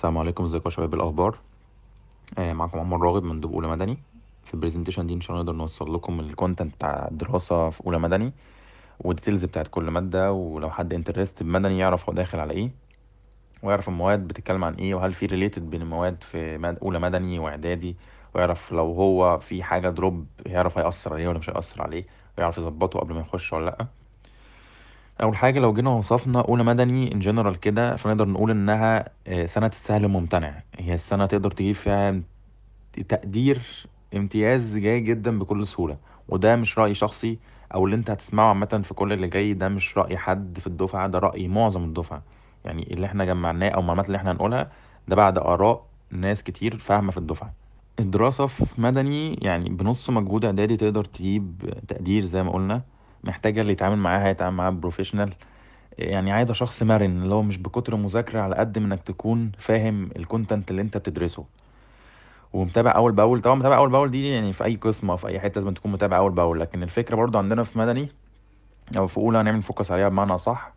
السلام عليكم ازيكم يا شباب إيه الاخبار آه معاكم عمر راغب من دب اولى مدني في البرزنتيشن دي ان شاء الله نقدر نوصل لكم الكونتنت بتاع الدراسه في اولى مدني والديتيلز بتاعت كل ماده ولو حد انترست بمدني يعرف هو داخل على ايه ويعرف المواد بتتكلم عن ايه وهل في ريليتد بين المواد في مد... اولى مدني واعدادي ويعرف لو هو في حاجه دروب يعرف هيأثر عليه ولا مش هيأثر عليه ويعرف يظبطه قبل ما يخش ولا لا اول حاجه لو جينا وصفنا اولى مدني ان جنرال كده فنقدر نقول انها آه، سنه السهل الممتنع هي السنه تقدر تجيب فيها امت- تقدير امتياز جيد جدا بكل سهوله وده مش راي شخصي او اللي انت هتسمعه عامه في كل اللي جاي ده مش راي حد في الدفعه ده راي معظم الدفعه يعني اللي احنا جمعناه او المعلومات اللي احنا هنقولها ده بعد اراء ناس كتير فاهمه في الدفعه الدراسة في مدني يعني بنص مجهود إعدادي تقدر تجيب تقدير زي ما قلنا محتاجة اللي يتعامل معاها يتعامل معاها بروفيشنال يعني عايزة شخص مرن اللي هو مش بكتر مذاكرة على قد ما انك تكون فاهم الكونتنت اللي انت بتدرسه ومتابع اول باول طبعا متابع اول باول دي يعني في اي قسم او في اي حته لازم تكون متابع اول باول لكن الفكره برضو عندنا في مدني او في اولى هنعمل فوكس عليها بمعنى صح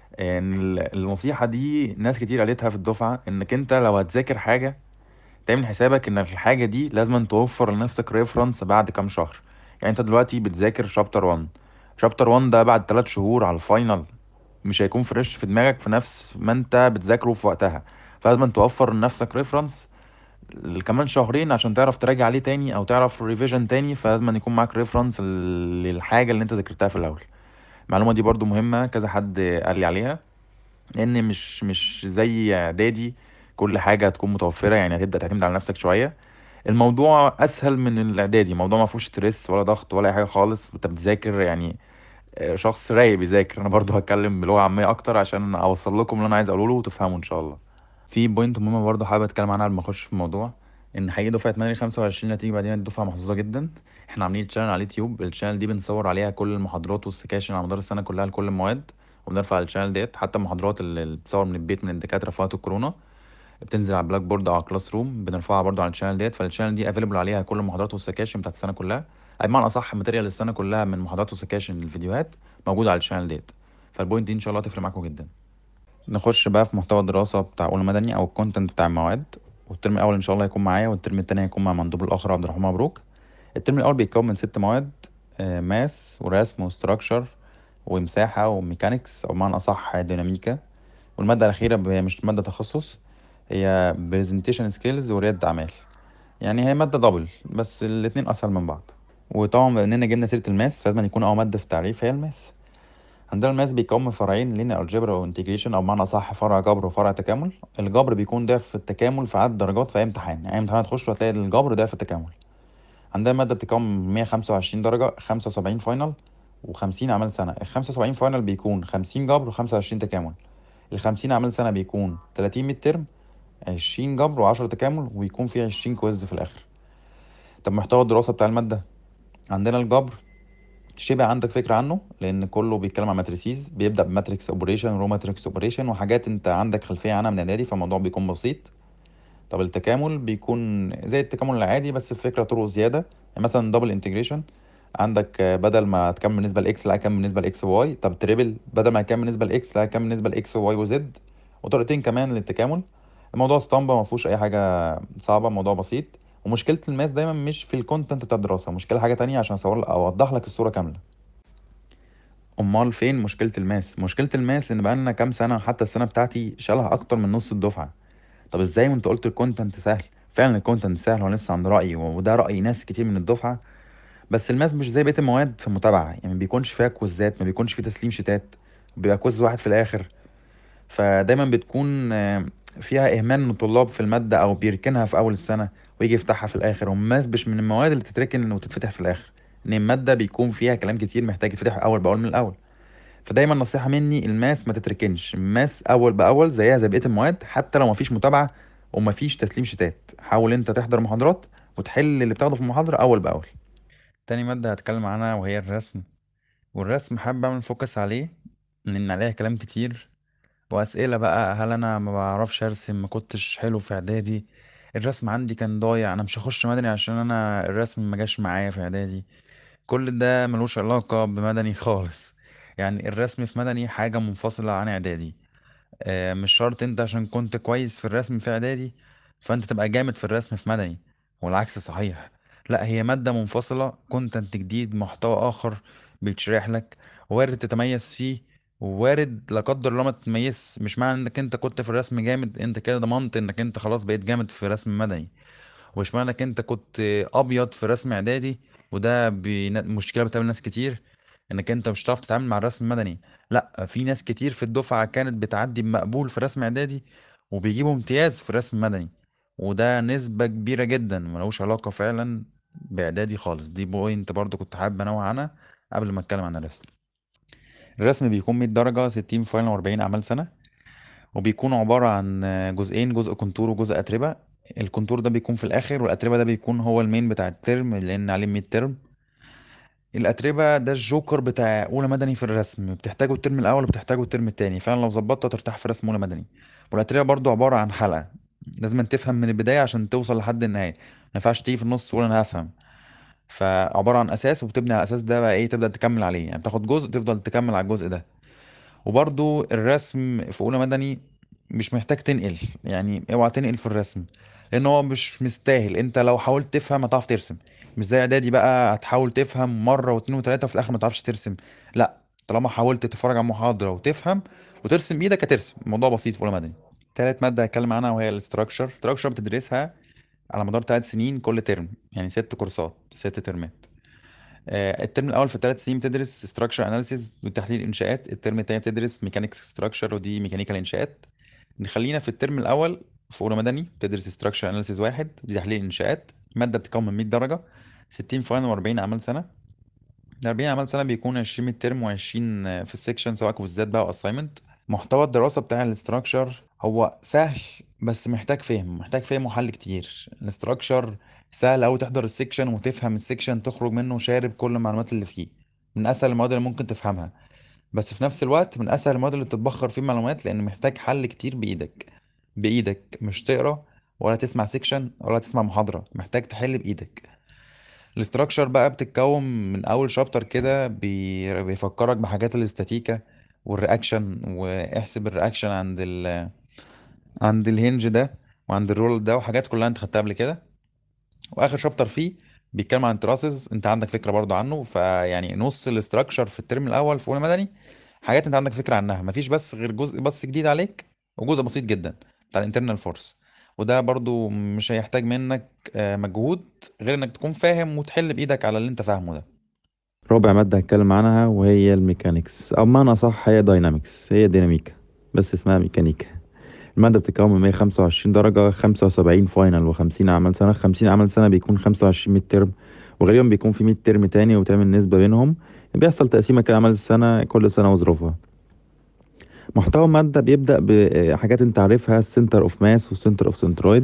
ان ال- النصيحه دي ناس كتير قالتها في الدفعه انك انت لو هتذاكر حاجه تعمل حسابك ان الحاجه دي لازم توفر لنفسك ريفرنس بعد كام شهر يعني انت دلوقتي بتذاكر شابتر 1 شابتر 1 ده بعد 3 شهور على الفاينل مش هيكون فريش في دماغك في نفس ما انت بتذاكره في وقتها فلازم توفر لنفسك ريفرنس كمان شهرين عشان تعرف تراجع عليه تاني او تعرف ريفيجن تاني فلازم يكون معاك ريفرنس للحاجه اللي انت ذاكرتها في الاول المعلومه دي برضو مهمه كذا حد قال لي عليها لان مش مش زي اعدادي كل حاجه هتكون متوفره يعني هتبدا تعتمد على نفسك شويه الموضوع اسهل من الاعدادي الموضوع ما فيهوش ستريس ولا ضغط ولا اي حاجه خالص انت بتذاكر يعني آه، شخص رايق بيذاكر انا برضو هتكلم بلغه عاميه اكتر عشان اوصل لكم اللي انا عايز اقوله وتفهموا ان شاء الله في بوينت مهمه برضو حابب اتكلم عنها قبل ما اخش في الموضوع ان حقيقي دفعه مدني 25 هتيجي بعدين الدفعه محظوظه جدا احنا عاملين تشانل على اليوتيوب الشانل دي بنصور عليها كل المحاضرات والسكاشن على مدار السنه كلها لكل المواد وبنرفع على الشانل ديت حتى المحاضرات اللي اللي بتصور من البيت من الدكاتره في وقت الكورونا بتنزل على البلاك بورد او على كلاس روم بنرفعها برضو على الشانل ديت فالشانل دي افيلبل عليها كل المحاضرات والسكاشن بتاعت السنه كلها اي بمعنى اصح ماتيريال السنه كلها من محاضرات وسكاشن الفيديوهات موجوده على الشانل ديت فالبوينت دي ان شاء الله تفرق معاكم جدا نخش بقى في محتوى الدراسه بتاع اولى مدني او الكونتنت بتاع المواد والترم الاول ان شاء الله هيكون معايا والترم التاني هيكون مع مندوب الاخر عبد الرحمن مبروك الترم الاول بيتكون من ست مواد ماس ورسم وستراكشر ومساحه وميكانيكس او بمعنى اصح ديناميكا والماده الاخيره ب- هي مش ماده تخصص هي برزنتيشن سكيلز ورياده اعمال يعني هي ماده دبل بس الاتنين اسهل من بعض وطبعا بما اننا جبنا سيره الماس فلازم يكون اول ماده في التعريف هي الماس عندنا الماس بيتكون من فرعين لينير الجبرا وانتجريشن او بمعنى صح فرع جبر وفرع تكامل الجبر بيكون ضعف التكامل في عدد درجات في اي امتحان يعني اي امتحان هتخش هتلاقي الجبر ضعف التكامل عندنا ماده بتتكون من 125 درجه 75 فاينل و50 اعمال سنه ال 75 فاينل بيكون 50 جبر و25 تكامل ال 50 اعمال سنه بيكون 30 ميد ترم 20 جبر و10 تكامل ويكون فيه 20 كويز في الاخر طب محتوى الدراسه بتاع الماده عندنا الجبر شبه عندك فكرة عنه لأن كله بيتكلم عن ماتريسيز بيبدأ بماتريكس اوبريشن رو ماتريكس اوبريشن وحاجات انت عندك خلفية عنها من اعدادي فالموضوع بيكون بسيط طب التكامل بيكون زي التكامل العادي بس الفكرة طرق زيادة يعني مثلا دبل انتجريشن عندك آه، بدل ما تكمل بالنسبة لاكس لا كام بالنسبة لاكس واي طب تريبل بدل ما كام بالنسبة لاكس لا كام بالنسبة لاكس واي وزد وطريقتين كمان للتكامل الموضوع اسطمبة ما فيهوش اي حاجة صعبة الموضوع بسيط ومشكلة الماس دايما مش في الكونتنت بتاع الدراسة مشكلة حاجة تانية عشان اصور او اوضح لك الصورة كاملة امال فين مشكله الماس مشكله الماس ان بقالنا كام سنه حتى السنه بتاعتي شالها اكتر من نص الدفعه طب ازاي وانت قلت الكونتنت سهل فعلا الكونتنت سهل وانا لسه عند رايي وده راي ناس كتير من الدفعه بس الماس مش زي بقيه المواد في المتابعه يعني ما بيكونش فيها كويزات ما بيكونش فيه تسليم شتات بيبقى كويز واحد في الاخر فدايما بتكون آه، فيها اهمال من الطلاب في الماده او بيركنها في اول السنه ويجي يفتحها في الاخر والماس مش من المواد اللي تتركن وتتفتح في الاخر ان الماده بيكون فيها كلام كتير محتاج يتفتح اول باول من الاول فدايما نصيحة مني الماس ما تتركنش الماس أول بأول زيها زي بقية المواد حتى لو مفيش متابعة ومفيش تسليم شتات حاول انت تحضر محاضرات وتحل اللي بتاخده في المحاضرة أول بأول تاني مادة هتكلم عنها وهي الرسم والرسم حابب أعمل فوكس عليه لأن عليها كلام كتير وأسئلة بقى هل أنا ما بعرفش أرسم ما كنتش حلو في إعدادي الرسم عندي كان ضايع أنا مش هخش مدني عشان أنا الرسم ما جاش معايا في إعدادي كل ده ملوش علاقة بمدني خالص يعني الرسم في مدني حاجة منفصلة عن إعدادي آه، مش شرط انت عشان كنت كويس في الرسم في اعدادي فانت تبقى جامد في الرسم في مدني والعكس صحيح لا هي مادة منفصلة كونتنت جديد محتوى اخر بيتشرح لك وارد تتميز فيه ووارد لا قدر الله ما تتميز مش معنى انك انت كنت في الرسم جامد انت كده ضمنت انك انت خلاص بقيت جامد في رسم مدني ومش معنى انك انت كنت ابيض في رسم اعدادي وده بينا- مشكله بتقابل ناس كتير انك انت مش هتعرف تتعامل مع الرسم المدني لا في ناس كتير في الدفعه كانت بتعدي بمقبول في رسم اعدادي وبيجيبوا امتياز في الرسم المدني وده نسبه كبيره جدا ملوش علاقه فعلا باعدادي خالص دي بوينت برضو كنت حابب انوه عنها قبل ما اتكلم عن الرسم الرسم بيكون 100 درجه 60 فاينل و40 اعمال سنه وبيكون عبارة عن جزئين جزء كونتور وجزء أتربة الكونتور ده بيكون في الآخر والأتربة ده بيكون هو المين بتاع الترم لأن عليه ميد ترم الأتربة ده الجوكر بتاع أولى مدني في الرسم بتحتاجه الترم الأول وبتحتاجه الترم التاني فعلا لو ظبطته ترتاح في رسم أولى مدني والأتربة برضو عبارة عن حلقة لازم تفهم من البداية عشان توصل لحد النهاية ما ينفعش تيجي في النص تقول أنا هفهم فعبارة عن أساس وبتبني على الأساس ده بقى إيه تبدأ تكمل عليه يعني تاخد جزء تفضل تكمل على الجزء ده وبرضو الرسم في اولى مدني مش محتاج تنقل يعني اوعى تنقل في الرسم لان هو مش مستاهل انت لو حاولت تفهم هتعرف ترسم مش زي اعدادي بقى هتحاول تفهم مره واتنين وتلاته وفي الاخر ما تعرفش ترسم لا طالما حاولت تتفرج على محاضره وتفهم وترسم بايدك هترسم الموضوع بسيط في اولى مدني تالت ماده هتكلم عنها وهي الاستراكشر الاستراكشر بتدرسها على مدار ثلاث سنين كل ترم يعني ست كورسات ست ترمات آه، الترم الاول في الثلاث سنين بتدرس ستراكشر اناليسيز وتحليل انشاءات الترم الثاني بتدرس ميكانيكس ستراكشر ودي ميكانيكال انشاءات نخلينا في الترم الاول في اولى مدني بتدرس ستراكشر اناليسيز واحد ودي تحليل انشاءات ماده بتتكون من 100 درجه 60 فاينل و40 اعمال سنه ال 40 اعمال سنه بيكون 20 من الترم و20 في السكشن سواء كويزات بقى او اساينمنت محتوى الدراسة بتاع الاستراكشر هو سهل بس محتاج فهم محتاج فهم وحل كتير الاستراكشر سهل أوي تحضر السكشن وتفهم السكشن تخرج منه شارب كل المعلومات اللي فيه من أسهل المواد اللي ممكن تفهمها بس في نفس الوقت من أسهل المواد اللي تتبخر فيه معلومات لأن محتاج حل كتير بإيدك بإيدك مش تقرا ولا تسمع سيكشن ولا تسمع محاضرة محتاج تحل بإيدك الاستراكشر بقى بتتكون من اول شابتر كده بي- بيفكرك بحاجات الاستاتيكا والرياكشن واحسب الرياكشن عند ال عند الهنج ده وعند الرول ده وحاجات كلها انت خدتها قبل كده واخر شابتر فيه بيتكلم عن التراسز انت عندك فكره برضو عنه فيعني نص الاستراكشر في الترم الاول في اولى مدني حاجات انت عندك فكره عنها مفيش بس غير جزء بس جديد عليك وجزء بسيط جدا بتاع الانترنال فورس وده برضو مش هيحتاج منك آه، مجهود غير انك تكون فاهم وتحل بايدك على اللي انت فاهمه ده رابع مادة هتكلم عنها وهي الميكانيكس أو بمعنى صح هي داينامكس هي ديناميكا بس اسمها ميكانيكا المادة بتتكون من 125 درجة 75 فاينل و50 عمل سنة 50 عمل سنة بيكون 25 ميد ترم وغالبا بيكون في 100 ترم تاني وتعمل نسبة بينهم بيحصل تقسيمة كده أعمال السنة كل سنة وظروفها محتوى المادة بيبدأ بحاجات انت عارفها السنتر اوف ماس والسنتر اوف سنترويد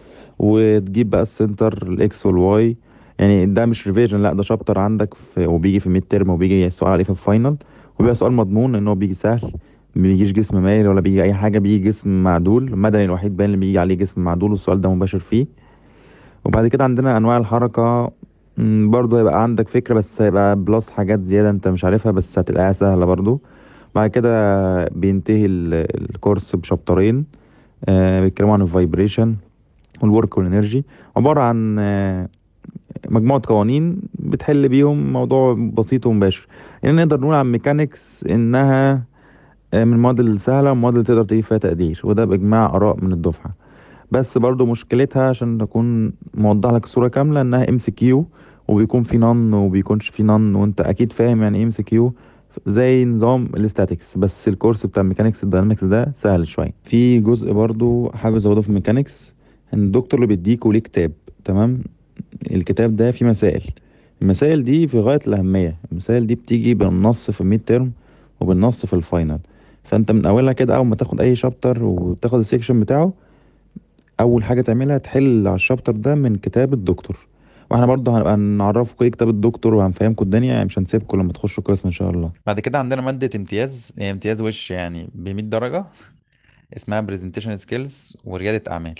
وتجيب بقى السنتر الاكس والواي يعني ده مش ريفيجن لا ده شابتر عندك في وبيجي في ميد ترم وبيجي سؤال عليه في الفاينل وبيبقى سؤال مضمون ان هو بيجي سهل ما بيجيش جسم مايل ولا بيجي اي حاجه بيجي جسم معدول المدني الوحيد باين اللي بيجي عليه جسم معدول والسؤال ده مباشر فيه وبعد كده عندنا انواع الحركه مم، برضه هيبقى عندك فكره بس هيبقى بلس حاجات زياده انت مش عارفها بس هتلاقيها سهله برضه بعد كده بينتهي ال- الكورس بشابترين آه، بيتكلموا عن الفايبريشن والورك والانرجي عبارة عن آه، مجموعة قوانين بتحل بيهم موضوع بسيط ومباشر يعني نقدر نقول عن ميكانيكس انها آه، من المواد السهلة والمواد اللي تقدر تجيب فيها تقدير وده بإجماع آراء من الدفعة بس برضو مشكلتها عشان أكون موضح لك الصورة كاملة إنها ام سي كيو وبيكون في نون وبيكونش في نون وأنت أكيد فاهم يعني ايه ام سي كيو زي نظام الاستاتيكس بس الكورس بتاع ميكانيكس الداينامكس ده سهل شوية في جزء برضو حابب ازوده في الميكانيكس ان الدكتور اللي بيديك وليه كتاب تمام الكتاب ده فيه مسائل المسائل دي في غاية الأهمية المسائل دي بتيجي بالنص في الميد ترم وبالنص في الفاينل فانت من اولها كده اول ما تاخد اي شابتر وتاخد السيكشن بتاعه اول حاجة تعملها تحل على الشابتر ده من كتاب الدكتور واحنا برضه هنبقى نعرفكم ايه كتاب الدكتور وهنفهمكم الدنيا يعني مش هنسيبكم لما تخشوا القسم ان شاء الله بعد كده عندنا مادة امتياز هي امتياز وش يعني ب 100 درجة اسمها برزنتيشن سكيلز وريادة اعمال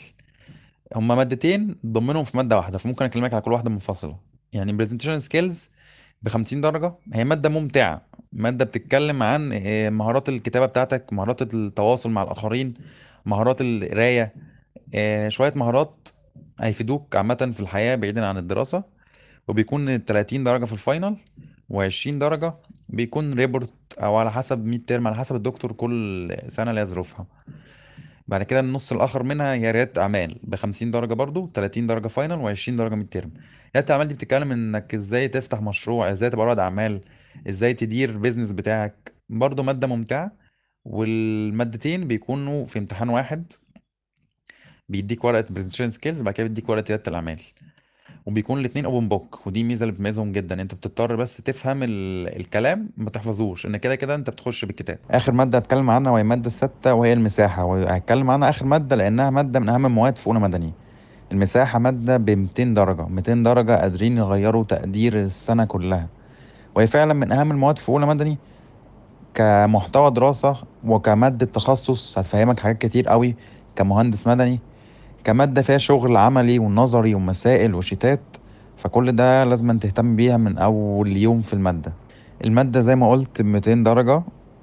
هما مادتين ضمنهم في مادة واحدة فممكن اكلمك على كل واحدة منفصلة يعني برزنتيشن سكيلز بخمسين درجة هي مادة ممتعة مادة بتتكلم عن آه، مهارات الكتابة بتاعتك مهارات التواصل مع الآخرين مهارات القراية آه، شوية مهارات هيفيدوك عامة في الحياة بعيدا عن الدراسة وبيكون 30 درجة في الفاينل و20 درجة بيكون ريبورت أو على حسب ميد ترم على حسب الدكتور كل سنة ليها ظروفها بعد كده النص الآخر منها هي ريادة أعمال بخمسين درجة برضو 30 درجة فاينل وعشرين درجة ميد ترم ريادة الأعمال دي بتتكلم إنك إزاي تفتح مشروع إزاي تبقى رائد أعمال إزاي تدير بيزنس بتاعك برضو مادة ممتعة والمادتين بيكونوا في امتحان واحد بيديك ورقة برزنتيشن سكيلز بعد كده بيديك ورقة ريادة الأعمال وبيكون الاتنين اوبن بوك ودي ميزه اللي بتميزهم جدا انت بتضطر بس تفهم ال... الكلام ما تحفظوش ان كده كده انت بتخش بالكتاب اخر ماده هتكلم عنها وهي الماده السادسه وهي المساحه وهتكلم عنها اخر ماده لانها ماده من اهم المواد في اولى مدني المساحه ماده ب 200 درجه 200 درجه قادرين يغيروا تقدير السنه كلها وهي فعلا من اهم المواد في اولى مدني كمحتوى دراسه وكماده تخصص هتفهمك حاجات كتير قوي كمهندس مدني كمادة فيها شغل عملي ونظري ومسائل وشيتات فكل ده لازم تهتم بيها من أول يوم في المادة المادة زي ما قلت 200 درجة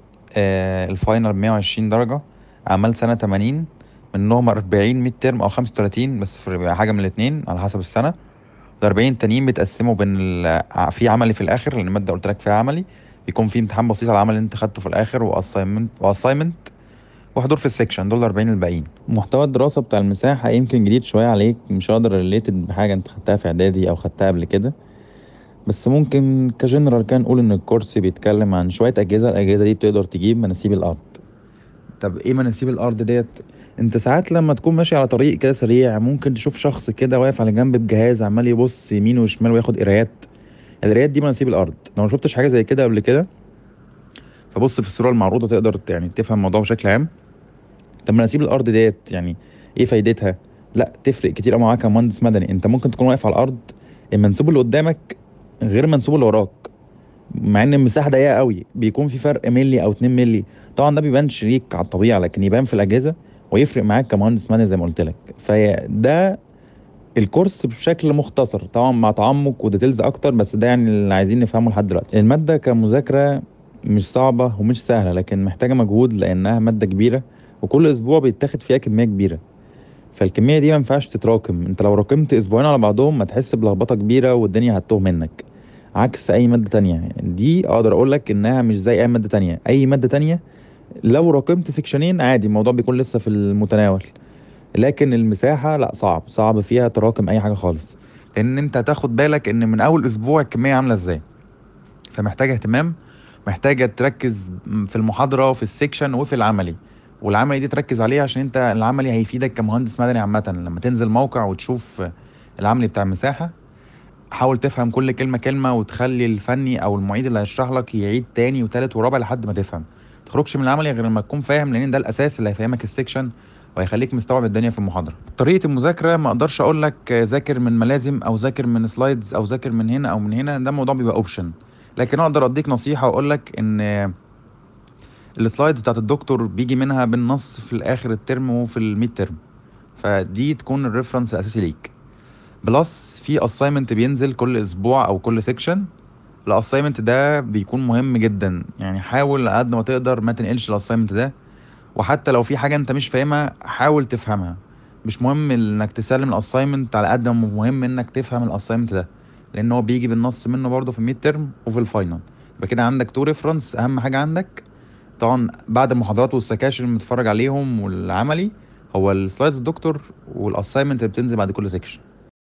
آه الفاينل 120 درجة أعمال سنة 80 منهم 40 ميد ترم أو 35 بس في حاجة من الاتنين على حسب السنة و40 تانيين بيتقسموا بين في عملي في الآخر لأن المادة قلت لك فيها عملي بيكون في امتحان بسيط على العمل اللي انت خدته في الآخر وأسايمنت وأسايمنت وحضور في السكشن دول 40 الباقيين محتوى الدراسة بتاع المساحة يمكن جديد شوية عليك مش هقدر ريليتد بحاجة انت خدتها في اعدادي او خدتها قبل كده بس ممكن كجنرال كان نقول ان الكورس بيتكلم عن شوية اجهزة الاجهزة دي بتقدر تجيب مناسيب الارض طب ايه مناسيب الارض ديت انت ساعات لما تكون ماشي على طريق كده سريع ممكن تشوف شخص كده واقف على جنب بجهاز عمال يبص يمين وشمال وياخد قرايات القرايات دي مناسيب الارض لو ما شفتش حاجه زي كده قبل كده فبص في الصوره المعروضه تقدر يعني تفهم الموضوع بشكل عام طب ما اسيب الارض ديت يعني ايه فايدتها لا تفرق كتير قوي معاك كمهندس مدني انت ممكن تكون واقف على الارض المنسوب اللي قدامك غير المنسوب اللي وراك مع ان المساحه ضيقه قوي بيكون في فرق ملي او 2 ملي طبعا ده بيبان شريك على الطبيعه لكن يبان في الاجهزه ويفرق معاك كمهندس مدني زي ما قلت لك فده الكورس بشكل مختصر طبعا مع تعمق وديتيلز اكتر بس ده يعني اللي عايزين نفهمه لحد دلوقتي الماده كمذاكره مش صعبه ومش سهله لكن محتاجه مجهود لانها ماده كبيره وكل اسبوع بيتاخد فيها كميه كبيره فالكميه دي ما ينفعش تتراكم انت لو راكمت اسبوعين على بعضهم هتحس بلخبطه كبيره والدنيا هتتوه منك عكس اي ماده تانية دي اقدر اقول لك انها مش زي اي ماده تانية اي ماده تانية لو راكمت سكشنين عادي الموضوع بيكون لسه في المتناول لكن المساحه لا صعب صعب فيها تراكم اي حاجه خالص لان انت هتاخد بالك ان من اول اسبوع الكميه عامله ازاي فمحتاجه اهتمام محتاجه تركز في المحاضره وفي السكشن وفي العملي والعملي دي تركز عليه عشان انت العملي هيفيدك كمهندس مدني عامه لما تنزل موقع وتشوف العملي بتاع المساحه حاول تفهم كل كلمه كلمه وتخلي الفني او المعيد اللي هيشرح لك يعيد تاني وتالت ورابع لحد ما تفهم تخرجش من العملي غير لما تكون فاهم لان ده الاساس اللي هيفهمك السكشن وهيخليك مستوعب الدنيا في المحاضره طريقه المذاكره ما اقدرش اقول لك ذاكر من ملازم او ذاكر من سلايدز او ذاكر من هنا او من هنا ده الموضوع بيبقى اوبشن لكن اقدر اديك نصيحه واقول لك ان السلايدز بتاعت الدكتور بيجي منها بالنص في الاخر الترم وفي الميد ترم فدي تكون الريفرنس الاساسي ليك بلس في اساينمنت بينزل كل اسبوع او كل سيكشن الاساينمنت ده بيكون مهم جدا يعني حاول قد ما تقدر ما تنقلش الاساينمنت ده وحتى لو في حاجه انت مش فاهمها حاول تفهمها مش مهم انك تسلم الاساينمنت على قد ما مهم انك تفهم الاساينمنت ده لان هو بيجي بالنص منه برضه في الميد ترم وفي الفاينل يبقى كده عندك تو ريفرنس اهم حاجه عندك طبعا بعد المحاضرات والسكاشن اللي بنتفرج عليهم والعملي هو السلايدز الدكتور والاساينمنت اللي بتنزل بعد كل سكشن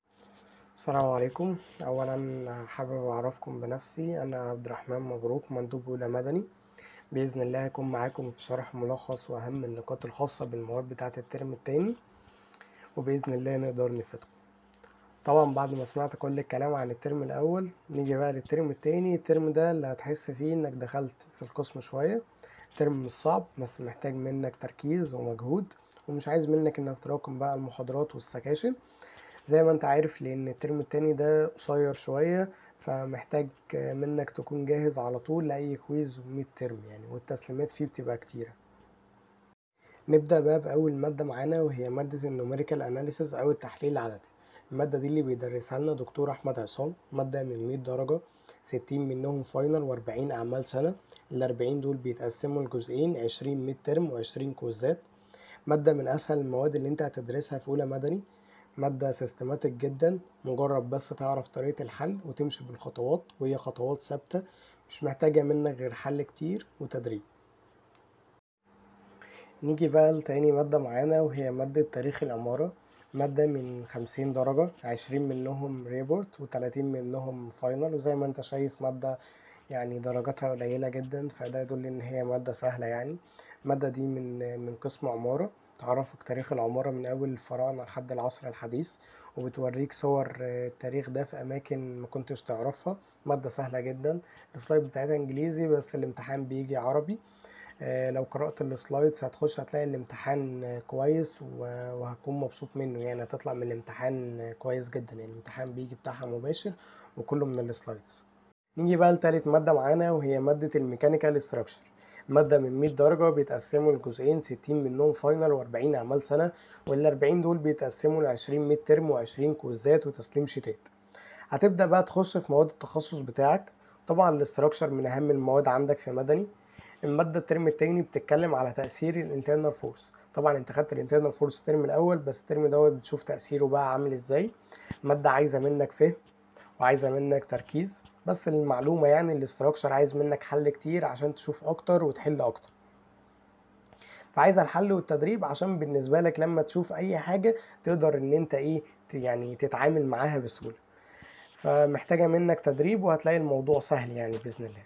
السلام عليكم اولا حابب اعرفكم بنفسي انا عبد الرحمن مبروك مندوب اولى مدني باذن الله هكون معاكم في شرح ملخص واهم النقاط الخاصه بالمواد بتاعه الترم التاني وباذن الله نقدر نفيدكم طبعا بعد ما سمعت كل الكلام عن الترم الاول نيجي بقى للترم التاني الترم ده اللي هتحس فيه انك دخلت في القسم شويه ترم مش صعب بس محتاج منك تركيز ومجهود ومش عايز منك انك تراكم بقى المحاضرات والسكاشن زي ما انت عارف لان الترم التاني ده قصير شوية فمحتاج منك تكون جاهز على طول لأي كويز وميد ترم يعني والتسليمات فيه بتبقى كتيرة نبدأ بقى بأول مادة معانا وهي مادة النوميريكال أناليسيس أو التحليل العددي المادة دي اللي بيدرسها لنا دكتور أحمد عصام مادة من 100 درجة ستين منهم فاينل وأربعين أعمال سنة الأربعين دول بيتقسموا لجزئين عشرين ميد ترم وعشرين كوزات مادة من أسهل المواد اللي أنت هتدرسها في أولى مدني مادة سيستماتيك جدا مجرد بس تعرف طريقة الحل وتمشي بالخطوات وهي خطوات ثابتة مش محتاجة منك غير حل كتير وتدريب نيجي بقى لتاني مادة معانا وهي مادة تاريخ العمارة مادة من خمسين درجة عشرين منهم ريبورت وتلاتين منهم فاينل وزي ما انت شايف مادة يعني درجاتها قليلة جدا فده يدل ان هي مادة سهلة يعني المادة دي من من قسم عمارة تعرفك تاريخ العمارة من أول الفراعنة لحد العصر الحديث وبتوريك صور التاريخ ده في أماكن ما كنتش تعرفها مادة سهلة جدا السلايد بتاعتها إنجليزي بس الامتحان بيجي عربي لو قرأت السلايدز هتخش هتلاقي الامتحان كويس وهتكون مبسوط منه يعني هتطلع من الامتحان كويس جدا يعني الامتحان بيجي بتاعها مباشر وكله من السلايدز نيجي بقى لتالت مادة معانا وهي مادة الميكانيكال ستراكشر مادة من مية درجة بيتقسموا لجزئين ستين منهم فاينل وأربعين أعمال سنة والأربعين دول بيتقسموا لعشرين ميد ترم وعشرين كوزات وتسليم شتات هتبدأ بقى تخش في مواد التخصص بتاعك طبعا الاستراكشر من أهم المواد عندك في مدني المادة الترم التاني بتتكلم على تأثير الانترنال فورس طبعا انت خدت الانترنال فورس الترم الأول بس الترم دوت بتشوف تأثيره بقى عامل ازاي مادة عايزة منك فهم وعايزة منك تركيز بس المعلومة يعني الاستراكشر عايز منك حل كتير عشان تشوف أكتر وتحل أكتر فعايزة الحل والتدريب عشان بالنسبة لك لما تشوف أي حاجة تقدر إن أنت إيه يعني تتعامل معاها بسهولة فمحتاجة منك تدريب وهتلاقي الموضوع سهل يعني بإذن الله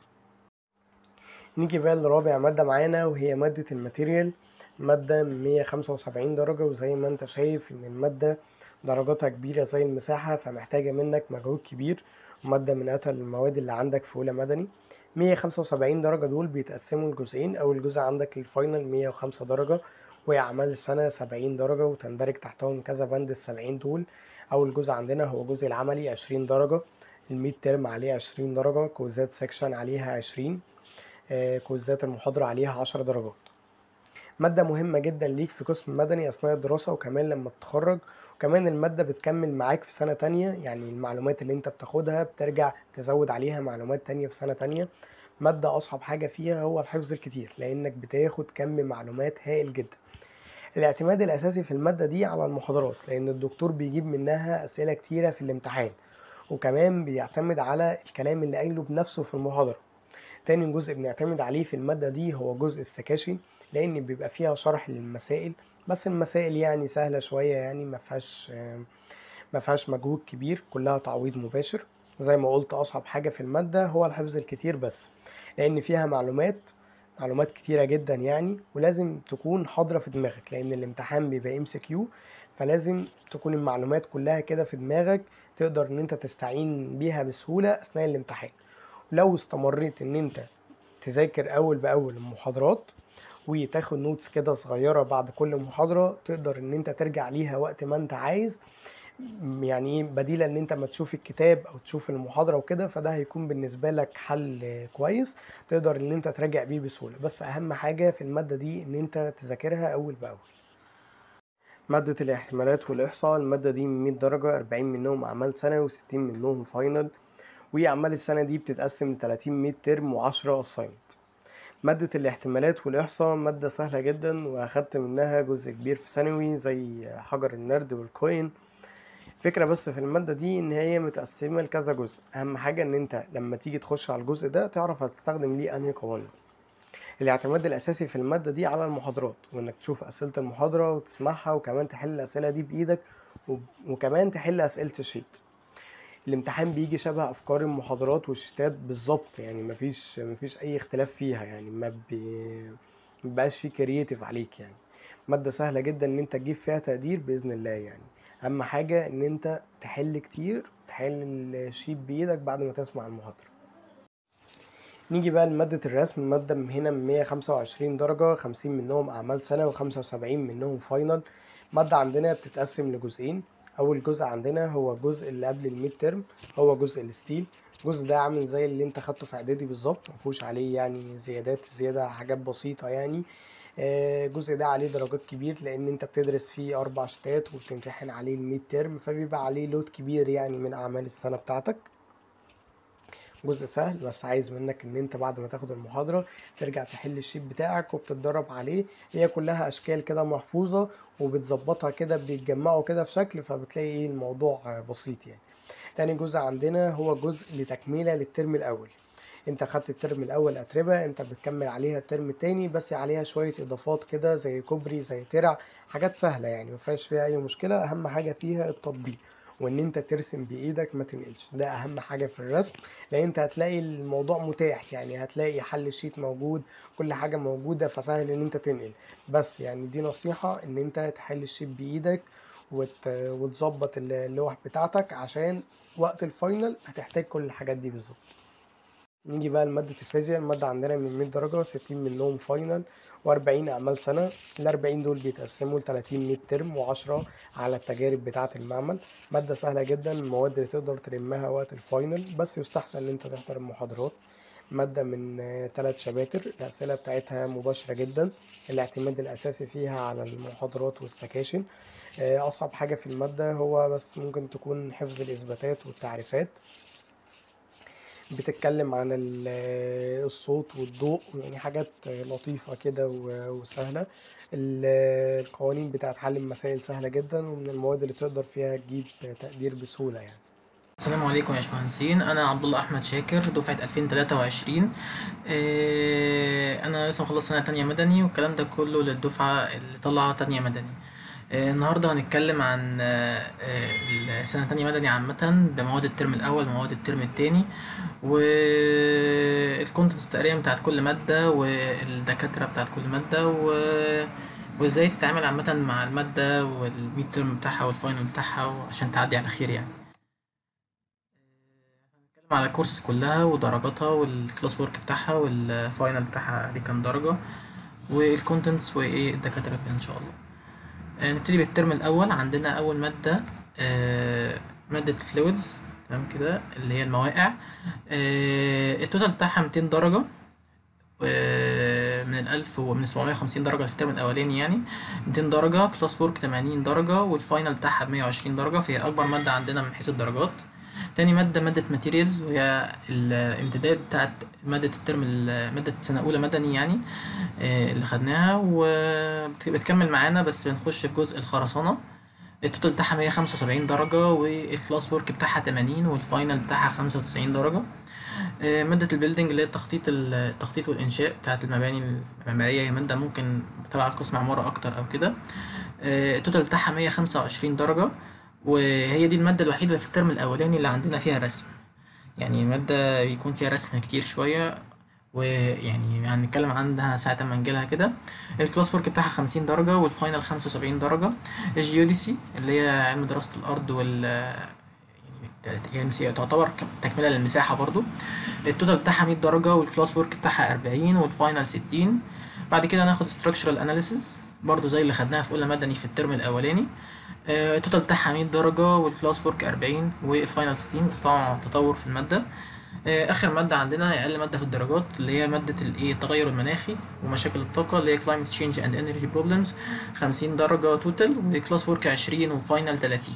نيجي بقى لرابع مادة معانا وهي مادة الماتيريال مادة مية خمسة وسبعين درجة وزي ما انت شايف ان المادة درجاتها كبيرة زي المساحة فمحتاجة منك مجهود كبير ومادة من أتقل المواد اللي عندك في أولى مدني مية خمسة وسبعين درجة دول بيتقسموا لجزئين أول جزء عندك الفاينل مية وخمسة درجة وأعمال السنة سبعين درجة وتندرج تحتهم كذا بند السبعين دول أول جزء عندنا هو الجزء العملي عشرين درجة الميد ترم عليه عشرين درجة كوزات سكشن عليها عشرين كوزات المحاضرة عليها عشر درجات مادة مهمة جدا ليك في قسم مدني أثناء الدراسة وكمان لما بتتخرج وكمان المادة بتكمل معاك في سنة تانية يعني المعلومات اللي انت بتاخدها بترجع تزود عليها معلومات تانية في سنة تانية مادة أصعب حاجة فيها هو الحفظ الكتير لأنك بتاخد كم معلومات هائل جدا الاعتماد الأساسي في المادة دي على المحاضرات لأن الدكتور بيجيب منها أسئلة كتيرة في الامتحان وكمان بيعتمد على الكلام اللي قايله بنفسه في المحاضرة تاني جزء بنعتمد عليه في المادة دي هو جزء السكاشي لأن بيبقى فيها شرح للمسائل بس المسائل يعني سهلة شوية يعني ما فيهاش ما فيهاش مجهود كبير كلها تعويض مباشر زي ما قلت أصعب حاجة في المادة هو الحفظ الكتير بس لأن فيها معلومات معلومات كتيرة جدا يعني ولازم تكون حاضرة في دماغك لأن الامتحان بيبقى ام سي كيو فلازم تكون المعلومات كلها كده في دماغك تقدر ان انت تستعين بيها بسهولة اثناء الامتحان لو استمريت ان انت تذاكر اول باول المحاضرات وتاخد نوتس كده صغيرة بعد كل محاضرة تقدر ان انت ترجع ليها وقت ما انت عايز يعني ايه بديلا ان انت ما تشوف الكتاب او تشوف المحاضرة وكده فده هيكون بالنسبة لك حل كويس تقدر ان انت تراجع بيه بسهولة بس اهم حاجة في المادة دي ان انت تذاكرها اول باول مادة الاحتمالات والإحصاء المادة دي من 100 درجة 40 منهم أعمال سنة و60 منهم فاينل وأعمال السنة دي بتتقسم ل 30 ميد ترم و10 أسايمنت مادة الاحتمالات والإحصاء مادة سهلة جدا وأخدت منها جزء كبير في ثانوي زي حجر النرد والكوين فكرة بس في المادة دي إن هي متقسمة لكذا جزء أهم حاجة إن أنت لما تيجي تخش على الجزء ده تعرف هتستخدم ليه أنهي قوانين الاعتماد الأساسي في المادة دي على المحاضرات وإنك تشوف أسئلة المحاضرة وتسمعها وكمان تحل الأسئلة دي بإيدك وكمان تحل أسئلة الشيت الامتحان بيجي شبه افكار المحاضرات والشتات بالظبط يعني مفيش مفيش اي اختلاف فيها يعني ما بي... مبقاش فيه كرييتيف عليك يعني ماده سهله جدا ان انت تجيب فيها تقدير باذن الله يعني اهم حاجه ان انت تحل كتير تحل الشيت بايدك بعد ما تسمع المحاضره نيجي بقى لمادة الرسم مادة من هنا من 125 درجة 50 منهم أعمال سنة و75 منهم فاينل مادة عندنا بتتقسم لجزئين اول جزء عندنا هو الجزء اللي قبل الميد ترم هو جزء الستيل الجزء ده عامل زي اللي انت خدته في اعدادي بالظبط مفيهوش عليه يعني زيادات زياده حاجات بسيطه يعني الجزء ده عليه درجات كبير لان انت بتدرس فيه اربع شتات وبتمتحن عليه الميد ترم فبيبقى عليه لود كبير يعني من اعمال السنه بتاعتك جزء سهل بس عايز منك ان انت بعد ما تاخد المحاضرة ترجع تحل الشيت بتاعك وبتتدرب عليه هي كلها اشكال كده محفوظة وبتظبطها كده بيتجمعوا كده في شكل فبتلاقي ايه الموضوع بسيط يعني تاني جزء عندنا هو جزء لتكملة للترم الأول انت خدت الترم الأول أتربة انت بتكمل عليها الترم التاني بس عليها شوية إضافات كده زي كوبري زي ترع حاجات سهلة يعني مفيهاش فيها أي مشكلة أهم حاجة فيها التطبيق وان انت ترسم بايدك ما تنقلش ده اهم حاجه في الرسم لان انت هتلاقي الموضوع متاح يعني هتلاقي حل الشيت موجود كل حاجه موجوده فسهل ان انت تنقل بس يعني دي نصيحه ان انت تحل الشيت بايدك وت... وتظبط اللوح بتاعتك عشان وقت الفاينل هتحتاج كل الحاجات دي بالظبط نيجي بقى لمادة الفيزياء المادة عندنا من 100 درجة 60 منهم فاينل و40 أعمال سنة ال 40 دول بيتقسموا ل 30 ميد ترم و10 على التجارب بتاعة المعمل مادة سهلة جدا المواد اللي تقدر تلمها وقت الفاينل بس يستحسن إن أنت تحضر المحاضرات مادة من ثلاث شباتر الأسئلة بتاعتها مباشرة جدا الاعتماد الأساسي فيها على المحاضرات والسكاشن أصعب حاجة في المادة هو بس ممكن تكون حفظ الإثباتات والتعريفات بتتكلم عن ال- الصوت والضوء يعني حاجات لطيفة كده و- وسهلة ال- القوانين بتاعت حل المسائل سهلة جدا ومن المواد اللي تقدر فيها تجيب تقدير بسهولة يعني السلام عليكم يا باشمهندسين انا عبد الله احمد شاكر دفعه 2023 آه، انا لسه مخلص سنه تانية مدني والكلام ده كله للدفعه اللي طالعه تانية مدني آه، النهارده هنتكلم عن آه، آه، السنه تانية مدني عامه بمواد الترم الاول ومواد الترم التاني والكونتنتس تقريبا بتاعت كل ماده والدكاتره بتاعت كل ماده و وازاي تتعامل عامه مع الماده والميد ترم بتاعها والفاينل بتاعها عشان تعدي على خير يعني هنتكلم على الكورسز كلها ودرجاتها والكلاس ورك بتاعها والفاينل بتاعها دي كام درجة والكونتنتس وايه الدكاترة كده ان شاء الله آه، نبتدي بالترم الأول عندنا أول مادة آه، مادة فلويدز تمام كده اللي هي المواقع آه، التوتال بتاعها 200 درجة و- من الألف ومن 750 درجة في الترم الأولاني يعني 200 درجة كلاس ورك 80 درجة والفاينل بتاعها 120 درجة فهي أكبر مادة عندنا من حيث الدرجات تاني مادة مادة ماتيريالز وهي الامتداد بتاعت مادة الترم ال- مادة سنة أولى مدني يعني آه، اللي خدناها وبتكمل معانا بس بنخش في جزء الخرسانة التوتال بتاعها 175 درجة والكلاس ورك بتاعها 80 والفاينل بتاعها 95 درجة آه، مادة البيلدينج اللي هي التخطيط التخطيط والإنشاء بتاعت المباني المعمارية هي مادة ممكن تبع قسم عمارة أكتر أو كده آه، التوتال بتاعها 125 درجة وهي دي المادة الوحيدة اللي في الترم الأولاني اللي عندنا فيها رسم يعني مادة بيكون فيها رسم كتير شوية ويعني هنتكلم عنها ساعة ما نجيلها كده الكلاس ورك بتاعها 50 درجة والفاينل 75 درجة الجيوديسي اللي هي علم دراسة الأرض وال يعني هي تعتبر ك- تكملة للمساحة برضو التوتال بتاعها 100 درجة والكلاس ورك بتاعها 40 والفاينل 60 بعد كده ناخد structural analysis برضو زي اللي خدناها في أولى مدني في الترم الأولاني آه، التوتال بتاعها 100 درجة والكلاس ورك 40 والفاينل 60 بس طبعا تطور في المادة آه، آخر مادة عندنا هي أقل مادة في الدرجات اللي هي مادة الإيه التغير المناخي ومشاكل الطاقة اللي هي climate change and energy problems 50 درجة توتال وكلاس ورك 20 وفاينل 30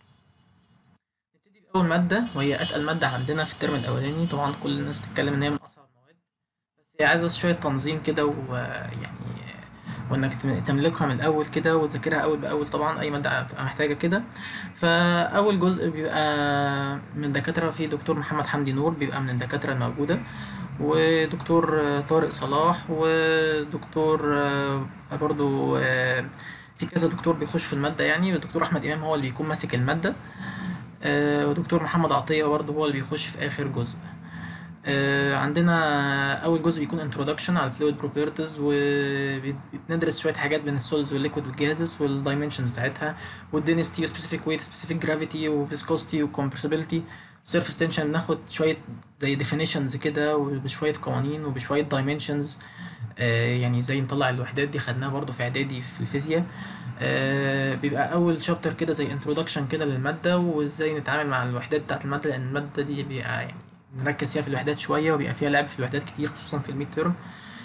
نبتدي بأول مادة وهي أتقل مادة عندنا في الترم الأولاني طبعا كل الناس بتتكلم إن هي من أصعب المواد بس هي عايزة شوية تنظيم كده ويعني وإنك تم- تملكها من الأول كده وتذاكرها أول بأول طبعا أي مادة بتبقى محتاجة كده فأول جزء بيبقى من دكاترة في دكتور محمد حمدي نور بيبقى من الدكاترة الموجودة ودكتور آه، طارق صلاح ودكتور آه، برضو آه، في كذا دكتور بيخش في المادة يعني ودكتور أحمد إمام هو اللي بيكون ماسك المادة آه، ودكتور محمد عطية برضه هو اللي بيخش في آخر جزء آه، عندنا أول جزء بيكون introduction على fluid properties وبندرس شوية حاجات بين السولز والليكويد والجازز والدايمنشنز بتاعتها والدينستي وسبيسيفيك ويت سبيسيفيك جرافيتي وفيسكوستي وكمبرسيبيلتي سيرفيس تنشن ناخد شوية زي definitions كده وبشوية قوانين وبشوية dimensions آه، يعني ازاي نطلع الوحدات دي خدناها برضو في اعدادي في الفيزياء آه، بيبقى اول شابتر كده زي انترودكشن كده للماده وازاي نتعامل مع الوحدات بتاعت الماده لان الماده دي بيبقى يعني نركز فيها في الوحدات شويه وبيبقى فيها لعب في الوحدات كتير خصوصا في الميد تيرم